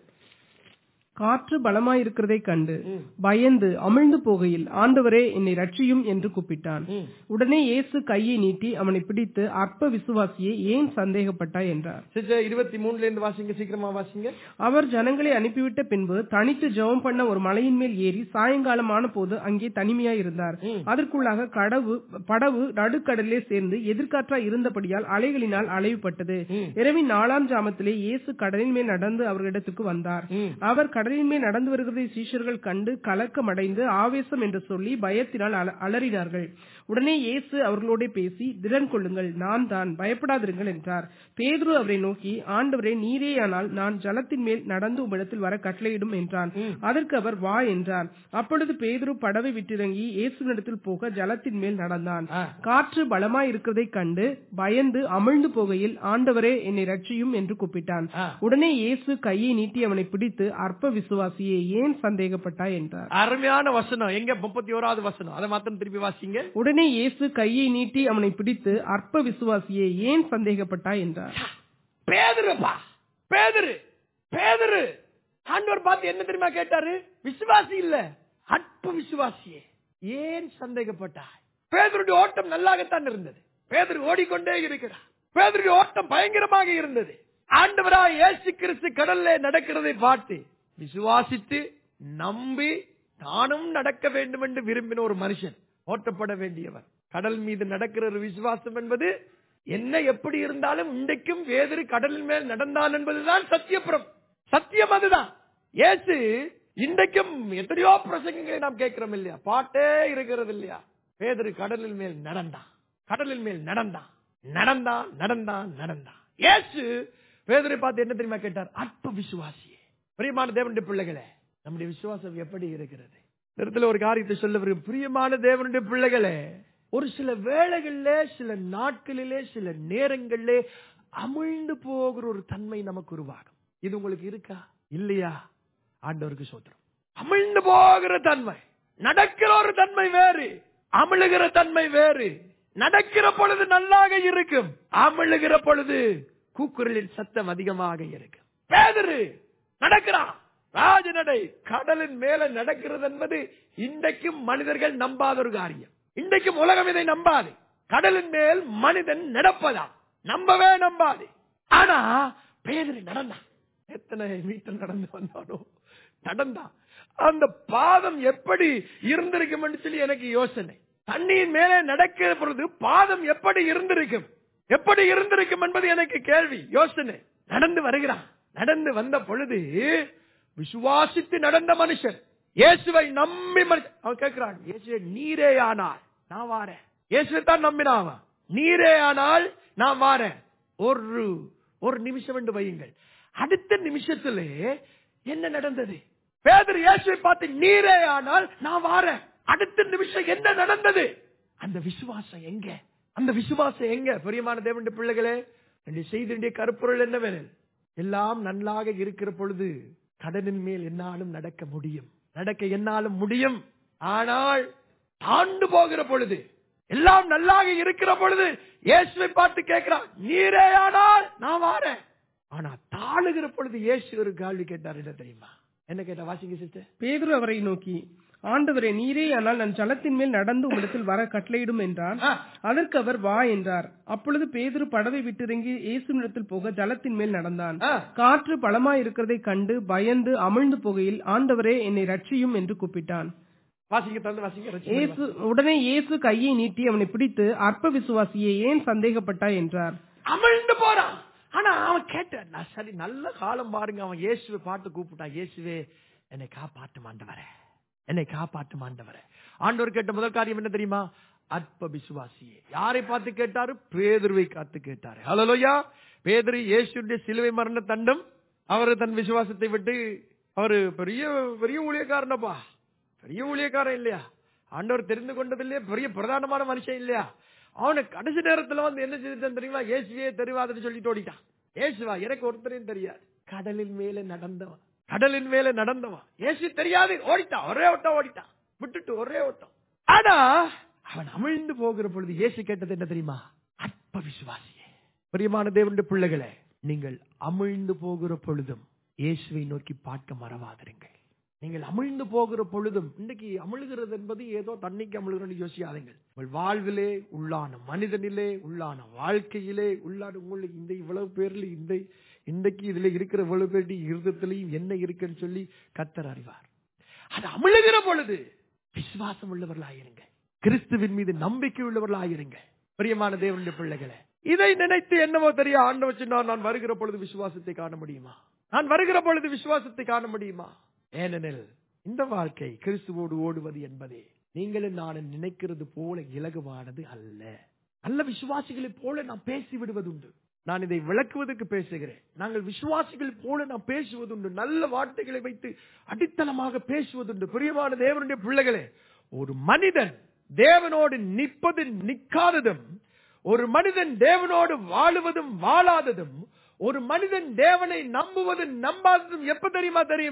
காற்று பலமாயிருக்கிறதைக் கண்டு பயந்து அமிழ்ந்து போகையில் ஆண்டவரே என்னை ரட்சியும் என்று கூப்பிட்டான் உடனே இயேசு கையை நீட்டி அவனை பிடித்து அற்ப விசுவாசியே ஏன் சந்தேகப்பட்டாய் என்றார் சிஸ்டர் இருபத்தி மூணுல இருந்து வாசிங்க சீக்கிரமா வாசிங்க அவர் ஜனங்களை அனுப்பிவிட்ட பின்பு தனித்து ஜெபம் பண்ண ஒரு மலையின் மேல் ஏறி சாயங்காலமான போது அங்கே தனிமையாய் இருந்தார் அதற்குள்ளாக கடவு படவு நடுக்கடலிலே சேர்ந்து எதிர்காற்றாய் இருந்தபடியால் அலைகளினால் அலைவுபட்டது இரவின் நாலாம் ஜாமத்திலே இயேசு கடலின் மேல் நடந்து அவர்களிடத்துக்கு வந்தார் அவர் கடலின் மேல் நடந்து வருகிறதை சீஷர்கள் கண்டு கலக்கமடைந்து ஆவேசம் என்று சொல்லி பயத்தினால் அல- அலறினார்கள் உடனே இயேசு அவர்களோட பேசி திடன் கொள்ளுங்கள் நான் தான் பயப்படாதிருங்கள் என்றார் பேதுரு அவரை நோக்கி ஆண்டவரே நீரேயானால் நான் ஜலத்தின் மேல் நடந்து உம்மிடத்தில் வர கட்டளையிடும் என்றான் அதற்கு அவர் வா என்றார் அப்பொழுது பேதுரு படவை விட்டிறங்கி இயேசுவினிடத்தில் போக ஜலத்தின் மேல் நடந்தான் காற்று பலமாய் இருக்கிறதைக் கண்டு பயந்து அமிழ்ந்து போகையில் ஆண்டவரே என்னை ரட்சியும் என்று கூப்பிட்டான் உடனே இயேசு கையை நீட்டி அவனை பிடித்து அற்ப விசுவாசியே ஏன் சந்தேகப்பட்டாய் என்றார் அருமையான வசனம் எங்க முப்பத்தி ஓராவது வசனம் அதை மாத்திரம் திருப்பி வாசிங்க உடனே இயேசு கையை நீட்டி அவனை பிடித்து அற்ப விசுவாசியே ஏன் சந்தேகப்பட்டாய் என்றார் பேதுருப்பா பேதுரு பேதுரு ஆண்டவர் பார்த்து என்ன தெரியுமா கேட்டாரு விசுவாசி இல்ல அற்ப விசுவாசியே ஏன் சந்தேகப்பட்டாய் பேதருடைய ஓட்டம் நல்லாகத்தான் இருந்தது பேதர் ஓடிக்கொண்டே இருக்கிறார் பேதருடைய ஓட்டம் பயங்கரமாக இருந்தது ஆண்டவரா இயேசு கிறிஸ்து கடல்ல நடக்கிறதை பார்த்து விசுவாசித்து நம்பி தானும் நடக்க வேண்டும் என்று விரும்பின ஒரு மனுஷன் ஓட்டப்பட வேண்டியவர் கடல் மீது நடக்கிற ஒரு விசுவாசம் என்பது என்ன எப்படி இருந்தாலும் இன்றைக்கும் வேதரு கடலின் மேல் நடந்தான் என்பதுதான் சத்தியப்புறம் சத்தியம் அதுதான் இயேசு இன்றைக்கும் எத்தனையோ பிரசங்கங்களை நாம் கேட்கிறோம் இல்லையா பாட்டே இருக்கிறது இல்லையா பேதரு கடலின் மேல் நடந்தான் கடலின் மேல் நடந்தான் நடந்தான் நடந்தான் நடந்தான் இயேசு பேதரை பார்த்து என்ன தெரியுமா கேட்டார் அற்ப விசுவாசியே பிரியமான தேவனுடைய பிள்ளைகளே நம்முடைய விசுவாசம் எப்படி இருக்கிறது இந்த இடத்துல ஒரு காரியத்தை சொல்ல விரும்புகிறேன். பிரியமான தேவனுடைய பிள்ளைகளே ஒரு சில வேளைகளிலே சில நாட்களிலே சில நேரங்களிலே அமிழ்ந்து போகிற ஒரு தன்மை நமக்கு உருவாகும் இது உங்களுக்கு இருக்கா இல்லையா ஆண்டவருக்கு சோத்திரம் அமிழ்ந்து போகிற தன்மை நடக்கிற ஒரு தன்மை வேறு அமிழுகிற தன்மை வேறு நடக்கிற பொழுது நல்லாக இருக்கும் அமிழுகிற பொழுது கூக்குரலின் சத்தம் அதிகமாக இருக்கும் பேதரு நடக்கிறான் ராஜநடை கடலின் மேல நடக்கிறது என்பது இன்றைக்கும் மனிதர்கள் நம்பாத ஒரு காரியம் இன்றைக்கும் உலகம் இதை நம்பாது கடலின் மேல் மனிதன் நடப்பதா நம்பவே நம்பாது ஆனா பேதரு நடந்தான் எத்தனை மீட்டர் நடந்து வந்தானோ நடந்தான் அந்த பாதம் எப்படி இருந்திருக்கும் என்று சொல்லி எனக்கு யோசனை தண்ணியின் மேலே நடக்கிற பொழுது பாதம் எப்படி இருந்திருக்கும் எப்படி இருந்திருக்கும் என்பது எனக்கு கேள்வி யோசனை நடந்து வருகிறான் நடந்து வந்த பொழுது விசுவாசித்து நடந்த மனுஷன் இயேசுவை நம்பி மனுஷன் அவன் கேட்கிறான் இயேசுவை நீரே ஆனால் நான் வாரேன் இயேசுவை தான் நம்பினான் அவன். நீரே ஆனால் நான் வாரேன் ஒரு ஒரு நிமிஷம் என்று வையுங்கள் அடுத்த நிமிஷத்திலே என்ன நடந்தது பேதர் இயேசுவை பார்த்து நீரே ஆனால் நான் வாரேன் அடுத்த நிமிஷம் என்ன நடந்தது அந்த விசுவாசம் எங்க அந்த விசுவாசம் எங்க பிரியமான தேவனுடைய பிள்ளைகளே என்னுடைய செய்தியுடைய கருப்பொருள் என்னவெனில் எல்லாம் நன்றாக இருக்கிற பொழுது கடலின் மேல் என்னாலும் நடக்க முடியும் நடக்க என்னாலும் முடியும் ஆனால் தாண்டு போகிற பொழுது எல்லாம் நல்லாக இருக்கிற பொழுது இயேசுவை பார்த்து கேட்கிறான் நீரே ஆனால் நான் வாரேன் ஆனா தாழுகிற பொழுது இயேசு ஒரு கேள்வி கேட்டார் என்ன தெரியுமா என்ன கேட்டா வாசிங்க சிஸ்டர் பேதுரு அவரை நோக்கி ஆண்டவரே நீரே ஆனால் நான் ஜலத்தின் மேல் நடந்து உம்மிடத்தில் வர கட்டளையிடும் என்றான் ஆ. அதற்கு அவர் வா என்றார் அப்பொழுது பேதுரு படவை விட்டிறங்கி இயேசுனிடத்தில் போக ஜலத்தின் மேல் நடந்தான் ஆ. காற்று பலமாய் இருக்கிறதை கண்டு பயந்து அமிழ்ந்து போகையில் ஆண்டவரே என்னை ரட்சியும் என்று கூப்பிட்டான் வாசிங்க தந்து வாசிங்க ரட்சிங்க. இயேசு உடனே இயேசு கையை நீட்டி அவனை பிடித்து அற்ப விசுவாசியே ஏன் சந்தேகப்பட்டாய் என்றார் அமிழ்ந்து போறான் ஆனா அவன் கேட்டான் நான் சரி நல்ல காலம் பாருங்க அவன் இயேசுவை பாட்டு கூப்பிட்டான் இயேசுவே என்னை காப்பாற்று ஆண்டவரே என்னை காப்பாற்று ஆண்டவரே ஆண்டவர் கேட்ட முதல் காரியம் என்ன தெரியுமா அற்ப விசுவாசியே யாரை பார்த்து கேட்டாரு பேதுருவை காத்து கேட்டாரு ஹலோயா பேதுரு இயேசுடைய சிலுவை மரண தண்டம் அவர் தன் விசுவாசத்தை விட்டு அவரு பெரிய பெரிய ஊழியக்காரனப்பா பெரிய ஊழியக்காரன் இல்லையா ஆண்டவர் தெரிந்து கொண்டதில்லையே பெரிய பிரதானமான மனுஷன் இல்லையா அவனை கடைசி நேரத்துல வந்து என்ன செய்துட்டான் தெரியுமா இயேசுவே தெரிவாதுன்னு சொல்லிட்டு ஓடிட்டான் இயேசுவா எனக்கு ஒருத்தரையும் தெரியாது கடலின் மேல நடந்தவன் கடலின் மேல நடந்தவன் இயேசு தெரியாது ஓடிட்டான் ஒரே ஓட்டம் ஓடிட்டான் விட்டுட்டு ஒரே ஓட்டம் ஆனா அவன் அமிழ்ந்து போகிற பொழுது இயேசு கேட்டது என்ன தெரியுமா அற்ப விசுவாசியே பிரியமான தேவனுடைய பிள்ளைகளே நீங்கள் அமிழ்ந்து போகிற பொழுதும் இயேசுவை நோக்கி பார்க்க மறவாதிருங்கள் நீங்கள் அமிழ்ந்து போகிற பொழுதும் இன்னைக்கு அமிழ்கிறது என்பது ஏதோ தண்ணிக்கு அமிழ்கிறோம் யோசியாதீங்கள் உங்கள் வாழ்விலே உள்ளான மனிதனிலே உள்ளான வாழ்க்கையிலே உள்ளான உங்களுக்கு இந்த இவ்வளவு பேர்ல இந்த இன்றைக்கு இதுல இருக்கிற இவ்வளவு பேருடைய இருதத்திலையும் என்ன இருக்குன்னு சொல்லி கத்தர் அறிவார் அது அமிழுகிற பொழுது விசுவாசம் உள்ளவர்களாயிருங்க கிறிஸ்துவின் மீது நம்பிக்கை உள்ளவர்களாயிருங்க பிரியமான தேவனுடைய பிள்ளைகளே இதை நினைத்து என்னவோ தெரிய ஆண்டவர் சொன்னார் நான் வருகிற பொழுது விசுவாசத்தை காண முடியுமா நான் வருகிற பொழுது விசுவாசத்தை காண முடியுமா ஏனெனில் இந்த வாழ்க்கை கிறிஸ்துவோடு ஓடுவது என்பதே நீங்களும் நான் நினைக்கிறது போல இலகுவானது அல்ல நல்ல விசுவாசிகளைப் போல நாம் பேசி விடுவதுண்டு நான் இதை விளக்குவதற்கு பேசுகிறேன் நாங்கள் விசுவாசிகள் போல நாம் பேசுவதுண்டு நல்ல வார்த்தைகளை வைத்து அடித்தளமாக பேசுவதுண்டு பிரியமான தேவனுடைய பிள்ளைகளே ஒரு மனிதன் தேவனோடு நிற்பது நிற்காததும் ஒரு மனிதன் தேவனோடு வாழுவதும் வாழாததும் ஒரு மனிதன் தேவனை நம்புவதும் நம்பாததும் எப்ப தெரியுமா தெரியும்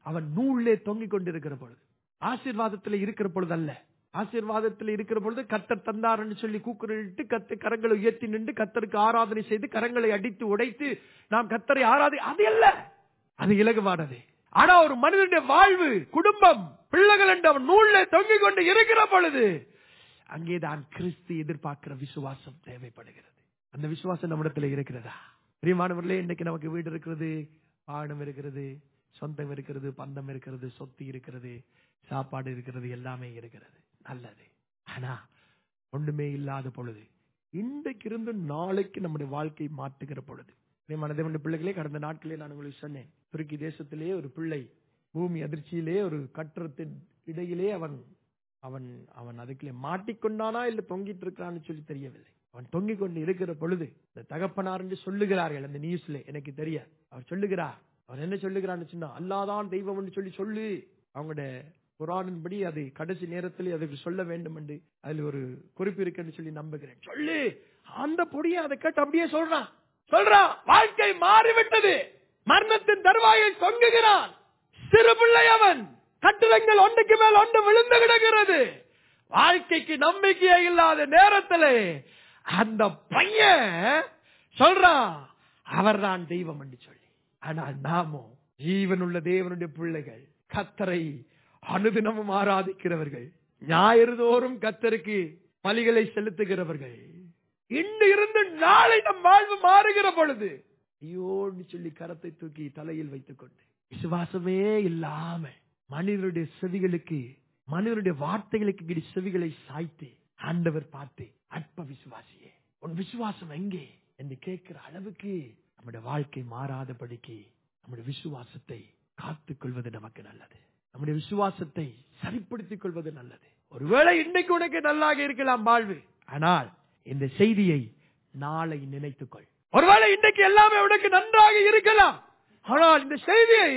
அவன் நூலே தொங்கிக் கொண்டிருக்கிற பொழுது ஆசீர்வாதத்தில் இருக்கிற பொழுது அல்ல ஆசீர்வாதத்தில் இருக்கிற பொழுது கத்தர் தந்தார்னு சொல்லி கூக்குரலிட்டு கத்து கரங்களை உயர்த்தி நின்று கத்தருக்கு ஆராதனை செய்து கரங்களை அடித்து உடைத்து நாம் கத்தரை ஆராதி அது அல்ல அது இலகுவானது ஆனா ஒரு மனிதனுடைய வாழ்வு குடும்பம் பிள்ளைகள் என்று அவன் நூல்ல தொங்கிக் கொண்டு இருக்கிற பொழுது அங்கேதான் கிறிஸ்து எதிர்பார்க்கிற விசுவாசம் தேவைப்படுகிறது அந்த விசுவாசம் நம்மிடத்துல இருக்கிறதா பிரியமானவர்களே இன்னைக்கு நமக்கு வீடு இருக்கிறது வாகனம் இருக்கிறது சொந்தம் இருக்கிறது பந்தம் இருக்கிறது சொத்து இருக்கிறது சாப்பாடு இருக்கிறது எல்லாமே இருக்கிறது நல்லது ஆனா ஒண்ணுமே இல்லாத பொழுது இன்றைக்கு இருந்து நாளைக்கு நம்முடைய வாழ்க்கை மாற்றுகிற பொழுது பிரியமான தேவனுடைய பிள்ளைகளே கடந்த நாட்களே நான் உங்களுக்கு சொன்னேன் துருக்கி தேசத்திலே ஒரு பிள்ளை பூமி அதிர்ச்சியிலே ஒரு கட்டடத்தின் இடையிலே அவன் அவன் அவன் அதுக்குள்ளே மாட்டிக்கொண்டானா இல்ல தொங்கிட்டு இருக்கிறான்னு சொல்லி தெரியவில்லை அவன் தொங்கிக் கொண்டு இருக்கிற பொழுது இந்த தகப்பனார் என்று சொல்லுகிறார்கள் அந்த நியூஸ்ல எனக்கு தெரிய அவர் சொல்லுகிறார் அவர் என்ன சொல்லுகிறான்னு சொன்னா அல்லாதான் தெய்வம் என்று சொல்லி சொல்லு அவங்களுடைய குரானின்படி அது கடைசி நேரத்தில் அதுக்கு சொல்ல வேண்டும் என்று அதுல ஒரு குறிப்பு இருக்குன்னு சொல்லி நம்புகிறேன் சொல்லு அந்த பொடியை அதை கேட்டு அப்படியே சொல்றான் சொல்றான் வாழ்க்கை மாறிவிட்டது மரணத்தின் தருவாயில் தொங்குகிறான் சிறு பிள்ளை அவன் கட்டிடங்கள் ஒன்றுக்கு மேல் ஒன்று விழுந்து கிடக்கிறது வாழ்க்கைக்கு நம்பிக்கையே இல்லாத நேரத்திலே அந்த பையன் சொல்றான் அவர்தான் தெய்வம் என்று சொல்லி ஆனால் நாமோ ஜீவனுள்ள தேவனுடைய பிள்ளைகள் கத்தரை அனுதினமும் ஆராதிக்கிறவர்கள் ஞாயிறு தோறும் கத்தருக்கு பலிகளை செலுத்துகிறவர்கள் இன்று இருந்து நாளை நம் வாழ்வு மாறுகிற பொழுது ஐயோன்னு சொல்லி கரத்தை தூக்கி தலையில் வைத்துக் கொண்டு விசுவாசமே இல்லாம மனிதருடைய செவிகளுக்கு மனிதருடைய வார்த்தைகளுக்கு இப்படி செவிகளை சாய்த்து ஆண்டவர் பார்த்து அற்ப விசுவாசியே உன் விசுவாசம் எங்கே என்று கேட்கிற அளவுக்கு நம்முடைய வாழ்க்கை மாறாதபடிக்கு நம்முடைய விசுவாசத்தை காத்துக் கொள்வது நமக்கு நல்லது நம்முடைய விசுவாசத்தை சரிப்படுத்திக் கொள்வது நல்லது ஒருவேளை இன்னைக்கு உனக்கு நல்லாக இருக்கலாம் வாழ்வு ஆனால் இந்த செய்தியை நாளை நினைத்துக்கொள் ஒருவேளை இன்னைக்கு எல்லாமே உனக்கு நன்றாக இருக்கலாம் ஆனால் இந்த செய்தியை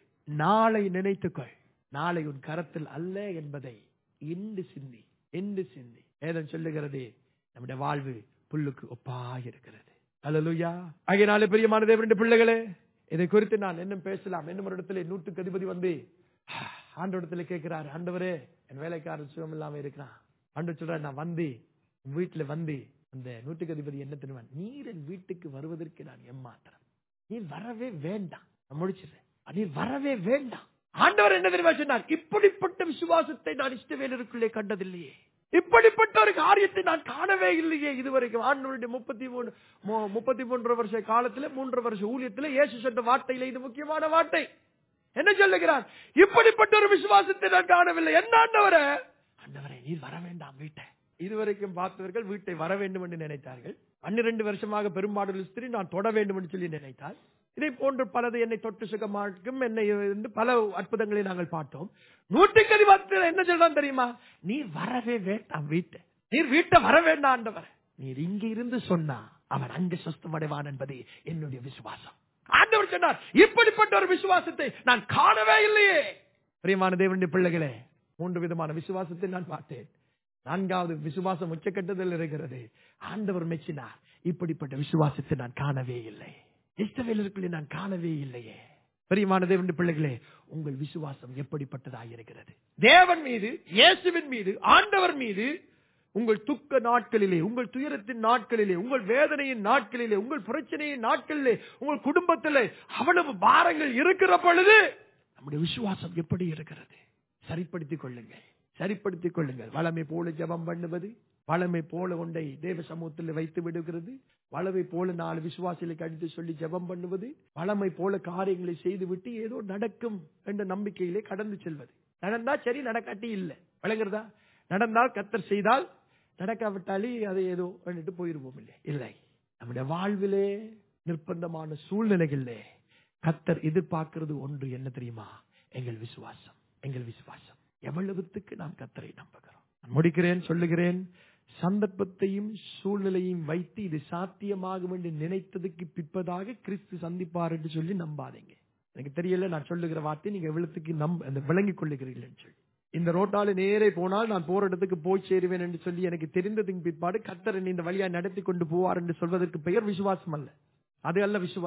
நாளை நினைத்துக்கொள் நாளை உன் கரத்தில் அல்ல என்பதை இன்று சிந்தி இன்று சிந்தி வேதம் சொல்லுகிறது நம்முடைய வாழ்வு புல்லுக்கு ஒப்பாக இருக்கிறது அல்லலுயா ஆகியனாலே பிரியமான தேவனுடைய பிள்ளைகளே இதை குறித்து நான் இன்னும் பேசலாம் இன்னும் ஒரு இடத்துல நூற்றுக்கு அதிபதி வந்து ஆண்டவரத்துல கேட்கிறார் ஆண்டவரே என் வேலைக்காரன் சுகம் இல்லாம இருக்கிறான் ஆண்டு சொல்ற நான் வந்து உன் வீட்டுல வந்து அந்த நூற்றுக்கு அதிபதி என்ன தெரியுமா நீர் என் வீட்டுக்கு வருவதற்கு நான் எம்மாத்திரம் நீ வரவே வேண்டாம் நான் முடிச்சிடுறேன் நீ வரவே வேண்டாம் ஆண்டவர் என்ன தெரியுமா சொன்னார் இப்படிப்பட்ட விசுவாசத்தை நான் இஷ்டவேலருக்குள்ளே கண்டதில்லையே இப்படிப்பட்ட ஒரு காரியத்தை நான் காணவே இல்லையே இதுவரைக்கும் ஆண்டவருடைய முப்பத்தி மூணு மு- முப்பத்தி மூன்று வருஷ காலத்துல மூன்று வருஷ ஊழியத்துல இயேசு சொன்ன வார்த்தையில இது முக்கியமான வார்த்தை என்ன சொல்லுகிறார் இப்படிப்பட்ட ஒரு விசுவாசத்தை நான் காணவில்லை என்ன ஆண்டவரே ஆண்டவரே நீர் வர வேண்டாம் வீட்டை இதுவரைக்கும் பார்த்தவர்கள் வீட்டை வர வேண்டும் என்று நினைத்தார்கள் பன்னிரண்டு வருஷமாக பெரும்பாடுள்ள ஸ்திரீ நான் தொட வேண்டும் என்று சொல்லி நினைத்தால் இதை போன்று பலது என்னை தொட்டு சுகமாக்கும் என்னை வந்து பல அற்புதங்களை நாங்கள் பார்த்தோம் நூற்றுக்கதி வார்த்தை என்ன சொல்றான் தெரியுமா நீ வரவே வேண்டாம் வீட்டை நீர் வீட்டை வர வேண்டாம் ஆண்டவர் நீர் இங்க இருந்து சொன்னா அவன் அங்கு சொஸ்தம் அடைவான் என்பது என்னுடைய விசுவாசம் ஆண்டவர் சொன்னார் இப்படிப்பட்ட ஒரு விசுவாசத்தை நான் காணவே இல்லையே பிரியமான தேவனுடைய பிள்ளைகளே மூன்று விதமான விசுவாசத்தை நான் பார்த்தேன் நான்காவது விசுவாசம் உச்சக்கட்டத்தில் இருக்கிறது ஆண்டவர் மெச்சினார் இப்படிப்பட்ட விசுவாசத்தை நான் காணவே இல்லை இஷ்டவேலருக்குள்ளே நான் காணவே இல்லையே பிரியமான தேவனுடைய பிள்ளைகளே உங்கள் விசுவாசம் எப்படிப்பட்டதாக இருக்கிறது தேவன் மீது இயேசுவின் மீது ஆண்டவர் மீது உங்கள் துக்க நாட்களிலே உங்கள் துயரத்தின் நாட்களிலே உங்கள் வேதனையின் நாட்களிலே உங்கள் பிரச்சனையின் நாட்களிலே உங்கள் குடும்பத்திலே அவ்வளவு பாரங்கள் இருக்கிற பொழுது நம்முடைய விசுவாசம் எப்படி இருக்கிறது சரிப்படுத்திக் கொள்ளுங்கள் சரிப்படுத்திக் கொள்ளுங்கள் வளமை போல ஜெபம் பண்ணுவது வளமை போல ஒன்றை தேவ சமூகத்தில் வைத்து விடுகிறது வளமை போல நாலு விசுவாசிகளுக்கு அடித்து சொல்லி ஜெபம் பண்ணுவது வளமை போல காரியங்களை செய்து விட்டு ஏதோ நடக்கும் என்ற நம்பிக்கையிலே கடந்து செல்வது நடந்தா சரி நடக்காட்டி இல்லை விளங்குறதா நடந்தால் கத்தர் செய்தால் நடக்காவிட்டாலே அதை ஏதோ பண்ணிட்டு போயிருவோம் இல்லை இல்லை நம்முடைய வாழ்விலே நிர்பந்தமான சூழ்நிலைகளிலே கத்தர் எதிர்பார்க்கிறது ஒன்று என்ன தெரியுமா எங்கள் விசுவாசம் எங்கள் விசுவாசம் எவ்வளவுத்துக்கு நாம் கத்தரை நம்புகிறோம் நான் முடிக்கிறேன் சொல்லுகிறேன் சந்தர்ப்பத்தையும் சூழ்நிலையும் வைத்து இது சாத்தியமாகும் என்று நினைத்ததுக்கு பிற்பதாக கிறிஸ்து சந்திப்பார் என்று சொல்லி நம்பாதீங்க எனக்கு தெரியல நான் சொல்லுகிற வார்த்தை நீங்க எவ்வளவுக்கு நம்ப அந்த விளங்கிக் கொள்ளுகிறீர்கள் என்று சொல்லி இந்த ரோட்டால நேரே போனால் நான் போற இடத்துக்கு போய் சேருவேன் என்று சொல்லி எனக்கு தெரிந்ததுக்கு பிற்பாடு கத்தர் என்னை இந்த வழியா நடத்தி கொண்டு போவார் என்று சொல்வதற்கு பெயர் விசுவாசம் அல்ல அது அல்ல விசுவாசம்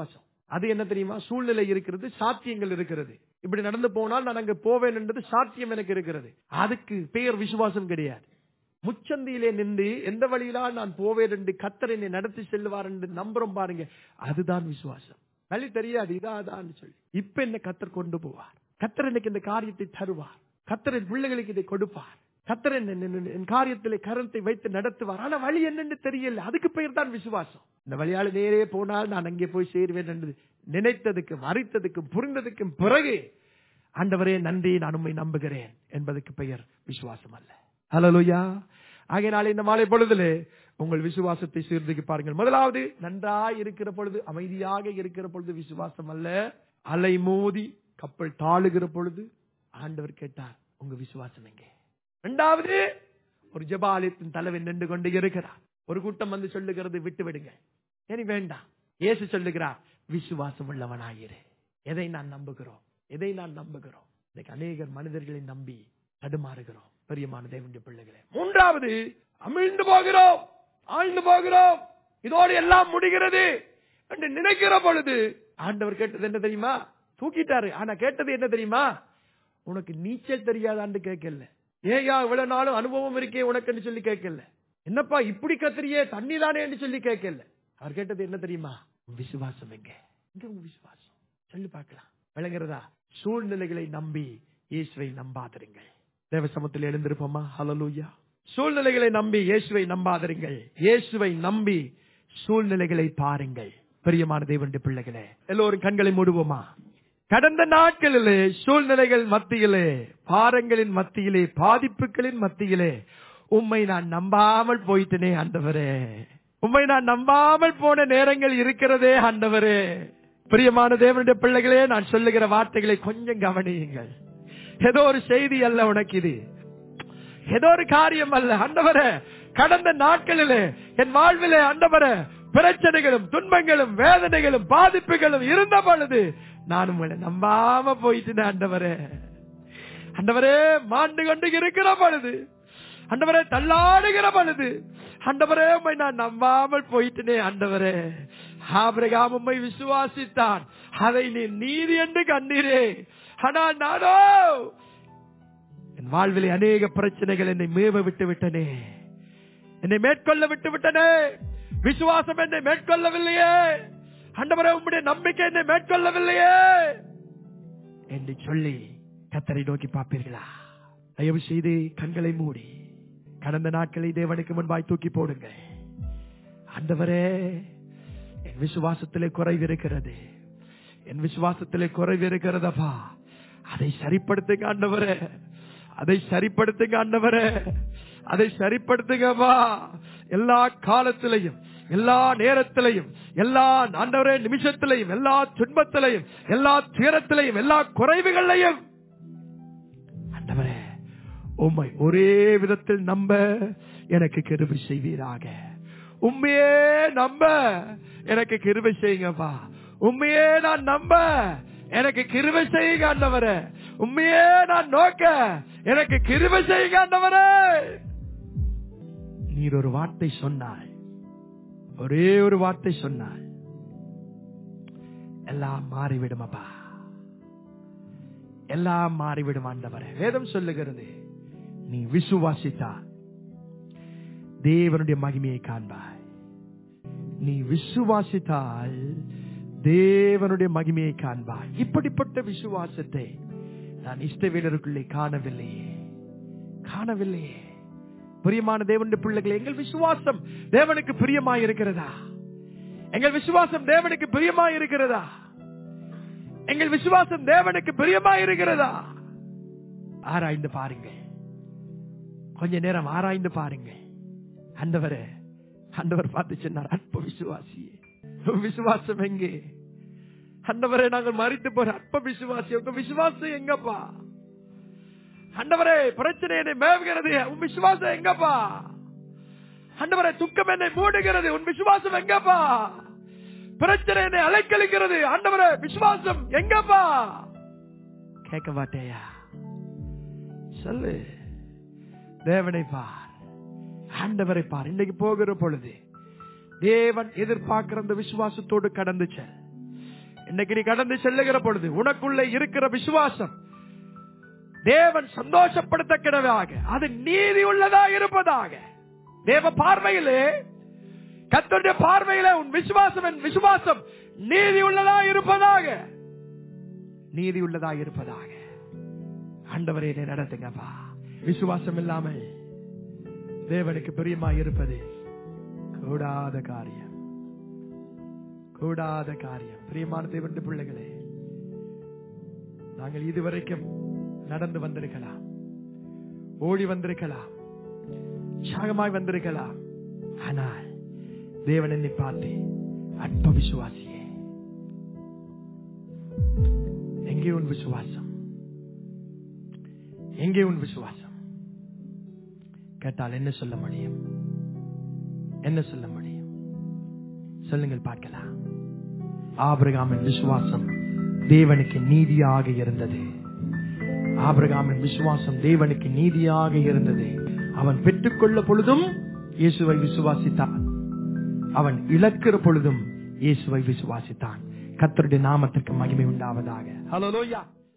அது என்ன தெரியுமா சூழ்நிலை இருக்கிறது சாத்தியங்கள் இருக்கிறது இப்படி நடந்து போனால் நான் அங்க போவேன் என்றது சாத்தியம் எனக்கு இருக்கிறது அதுக்கு பெயர் விசுவாசம் கிடையாது முச்சந்தியிலே நின்று எந்த வழியிலால் நான் போவேன் என்று கத்தர் என்னை நடத்தி செல்வார் என்று நம்புறோம் பாருங்க அதுதான் விசுவாசம் வழி தெரியாது இதாதான் சொல்லி இப்ப என்ன கத்தர் கொண்டு போவார் கத்தர் எனக்கு இந்த காரியத்தை தருவார் கத்தர் என் பிள்ளைகளுக்கு இதை கொடுப்பார் கத்தர் என் என்- என் காரியத்திலே கரத்தை வைத்து நடத்துவார் ஆனா வழி என்னன்னு தெரியல அதுக்கு பெயர் தான் விசுவாசம் இந்த வழியால நேரே போனால் நான் அங்கே போய் சேருவேன் என்று நினைத்ததுக்கும் அறித்ததுக்கும் புரிந்ததுக்கும் பிறகு ஆண்டவரே நன்றி நான் உண்மை நம்புகிறேன் என்பதற்கு பெயர் விசுவாசம் அல்ல ஹலலுயா ஆகையினால இந்த மாலை பொழுதிலே உங்கள் விசுவாசத்தை சீர்தூக்கி பாருங்கள் முதலாவது நன்றாய் இருக்கிற பொழுது அமைதியாக இருக்கிற பொழுது விசுவாசம் அல்ல அலை மோதி கப்பல் தாழுகிற பொழுது ஆண்டவர் கேட்டார் உங்க விசுவாசம் எங்கே இரண்டாவது ஒரு ஜபாலயத்தின் தலைவன் நின்று கொண்டு இருக்கிறார் ஒரு கூட்டம் வந்து சொல்லுகிறது விட்டு விடுங்க இனி வேண்டாம் இயேசு சொல்லுகிறார் விசுவாசம் உள்ளவனாயிரு எதை நான் நம்புகிறோம் எதை நான் நம்புகிறோம் இன்னைக்கு அநேகர் மனிதர்களை நம்பி தடுமாறுகிறோம் பெரியமான தேவனுடைய பிள்ளைகளே மூன்றாவது அமிழ்ந்து போகிறோம் ஆழ்ந்து போகிறோம் இதோடு எல்லாம் முடிகிறது என்று நினைக்கிற பொழுது ஆண்டவர் கேட்டது என்ன தெரியுமா தூக்கிட்டாரு ஆனா கேட்டது என்ன தெரியுமா உனக்கு நீச்சல் தெரியாதான்னு கேட்கல ஏயா இவ்வளவு நாளும் அனுபவம் இருக்கே உனக்குன்னு சொல்லி கேட்கல என்னப்பா இப்படி கத்திரியே தண்ணி தானே என்று சொல்லி கேட்கல அவர் கேட்டது என்ன தெரியுமா உன் விசுவாசம் எங்க எங்க உன் விசுவாசம் சொல்லி பார்க்கலாம் விளங்குறதா சூழ்நிலைகளை நம்பி இயேசுவை நம்பாதிருங்கள் தேவ சமத்தில் எழுந்திருப்போமா ஹalleluya சூழ்நிலைகளை நம்பி இயேசுவை நம்பாதிருங்கள் இயேசுவை நம்பி சூழ்நிலைகளை பாருங்கள் பிரியமான தேவனுடைய பிள்ளைகளே எல்லோரும் கண்களை மூடுவோமா கடந்த நாட்களிலே சூழ்நிலைகள் மத்தியிலே பாரங்களின் மத்தியிலே பாதிப்புகளின் மத்தியிலே உம்மை நான் நம்பாமல் போயிட்டனே ஆண்டவரே உம்மை நான் நம்பாமல் போன நேரங்கள் இருக்கிறதே ஆண்டவரே பிரியமான தேவனுடைய பிள்ளைகளே நான் சொல்லுகிற வார்த்தைகளை கொஞ்சம் கவனியுங்கள் ஏதோ ஒரு செய்தி அல்ல உனக்கு இது ஏதோ ஒரு காரியம் அல்ல ஆண்டவரே கடந்த நாட்களிலே என் வாழ்விலே ஆண்டவரே பிரச்சனைகளும் துன்பங்களும் வேதனைகளும் பாதிப்புகளும் இருந்த பொழுது நான் உங்களை நம்பாம போயிட்டு ஆண்டவரே ஆண்டவரே மாண்டு கொண்டு இருக்கிற பொழுது ஆண்டவரே தள்ளாடுகிற பொழுது ஆண்டவரே உம்மை நான் நம்பாமல் போயிட்டனே ஆண்டவரே ஆபிரகாம் உம்மை விசுவாசித்தான் அதை நீ நீதி என்று கண்டீரே ஆனால் நானோ என் வாழ்விலே அநேக பிரச்சனைகள் என்னை மேவ விட்டு விட்டனே என்னை மேற்கொள்ள விட்டு விட்டனே விசுவாசம் என்னை மேற்கொள்ளவில்லையே ஆண்டவரே உம்முடைய நம்பிக்கை என்னை மேற்கொள்ளவில்லையே என்று சொல்லி கத்தரை நோக்கி பார்ப்பீர்களா தயவு செய்து கண்களை மூடி கடந்த நாட்களை தேவனுக்கு முன்பாய் தூக்கி போடுங்க ஆண்டவரே என் விசுவாசத்திலே குறைவு இருக்கிறது என் விசுவாசத்திலே குறைவு இருக்கிறதப்பா அதை சரிப்படுத்துங்க ஆண்டவரே அதை சரிப்படுத்துங்க ஆண்டவரே அதை சரிப்படுத்துங்கப்பா எல்லா காலத்திலையும் எல்லா நேரத்திலையும் எல்லா ஆண்டவரே நிமிஷத்திலையும் எல்லா துன்பத்திலையும் எல்லா துயரத்திலையும் எல்லா குறைவுகளையும் ஆண்டவரே உம்மை ஒரே விதத்தில் நம்ப எனக்கு கிருபை செய்வீராக உண்மையே நம்ப எனக்கு கிருபை செய்யுங்கப்பா உண்மையே நான் நம்ப எனக்கு கிருபை செய்யுங்க ஆண்டவரே உண்மையே நான் நோக்க எனக்கு கிருபை செய்யுங்க ஆண்டவரே நீர் ஒரு வார்த்தை சொன்னாய் ஒரே ஒரு வார்த்தை சொன்னாய் எல்லாம் மாறிவிடும் அப்பா எல்லாம் மாறிவிடும் ஆண்டவரே வேதம் சொல்லுகிறது நீ விசுவாசித்தால் தேவனுடைய மகிமையை காண்பாய் நீ விசுவாசித்தால் தேவனுடைய மகிமையை காண்பாய் இப்படிப்பட்ட விசுவாசத்தை நான் இஷ்டவேலருக்குள்ளே காணவில்லையே காணவில்லையே பிரியமான தேவனுடைய பிள்ளைகள் எங்கள் விசுவாசம் தேவனுக்கு பிரியமாய் இருக்கிறதா எங்கள் விசுவாசம் தேவனுக்கு பிரியமாய் இருக்கிறதா எங்கள் விசுவாசம் தேவனுக்கு பிரியமாய் இருக்கிறதா ஆராய்ந்து பாருங்க கொஞ்ச நேரம் ஆராய்ந்து பாருங்க ஆண்டவரே ஆண்டவர் பார்த்து சொன்னார் அற்ப விசுவாசியே உன் விசுவாசம் எங்கே ஆண்டவரே நாங்கள் மறித்து போற அற்ப விசுவாசி உங்க விசுவாசம் எங்கப்பா ஆண்டவரே பிரச்சனை என்னை மேவுகிறது உன் விசுவாசம் எங்கப்பா ஆண்டவரே துக்கம் என்னை மூடுகிறது உன் விசுவாசம் எங்கப்பா பிரச்சனை என்னை அலைக்கழிக்கிறது ஆண்டவரே விசுவாசம் எங்கப்பா கேட்க மாட்டேயா சொல்லு தேவனை பார் ஆண்டவரை பார் இன்னைக்கு போகிற பொழுது தேவன் எதிர்பார்க்கிற அந்த விசுவாசத்தோடு கடந்து செல் இன்னைக்கு நீ கடந்து செல்லுகிற பொழுது உனக்குள்ளே இருக்கிற விசுவாசம் தேவன் சந்தோஷப்படுத்தக்கிடவாக அது நீதி உள்ளதா இருப்பதாக தேவ பார்வையிலே கத்தருடைய பார்வையிலே உன் விசுவாசம் என் விசுவாசம் நீதி உள்ளதா இருப்பதாக நீதி உள்ளதா இருப்பதாக ஆண்டவரே என்னை நடத்துங்கப்பா விசுவாசம் இல்லாமல் தேவனுக்கு பிரியமா இருப்பது கூடாத காரியம் கூடாத காரியம் பிரியமான தேவனுடைய பிள்ளைகளே நாங்கள் இதுவரைக்கும் நடந்து வந்திருக்கலாம் ஓடி வந்திருக்கலாம் சாகமாய் வந்திருக்கலாம் ஆனால் தேவன் என்னை பார்த்து அற்ப விசுவாசியே எங்கே உன் விசுவாசம் எங்கே உன் விசுவாசம் கேட்டால் என்ன சொல்ல முடியும் என்ன சொல்ல முடியும் சொல்லுங்கள் பார்க்கலாம் ஆபிரகாமின் விசுவாசம் தேவனுக்கு நீதியாக இருந்தது ஆபிரகாமின் விசுவாசம் தேவனுக்கு நீதியாக இருந்தது அவன் பெற்றுக்கொள்ள பொழுதும் இயேசுவை விசுவாசித்தான் அவன் இழக்கிற பொழுதும் இயேசுவை விசுவாசித்தான் கத்தருடைய நாமத்திற்கு மகிமை உண்டாவதாக ஹலோலோயா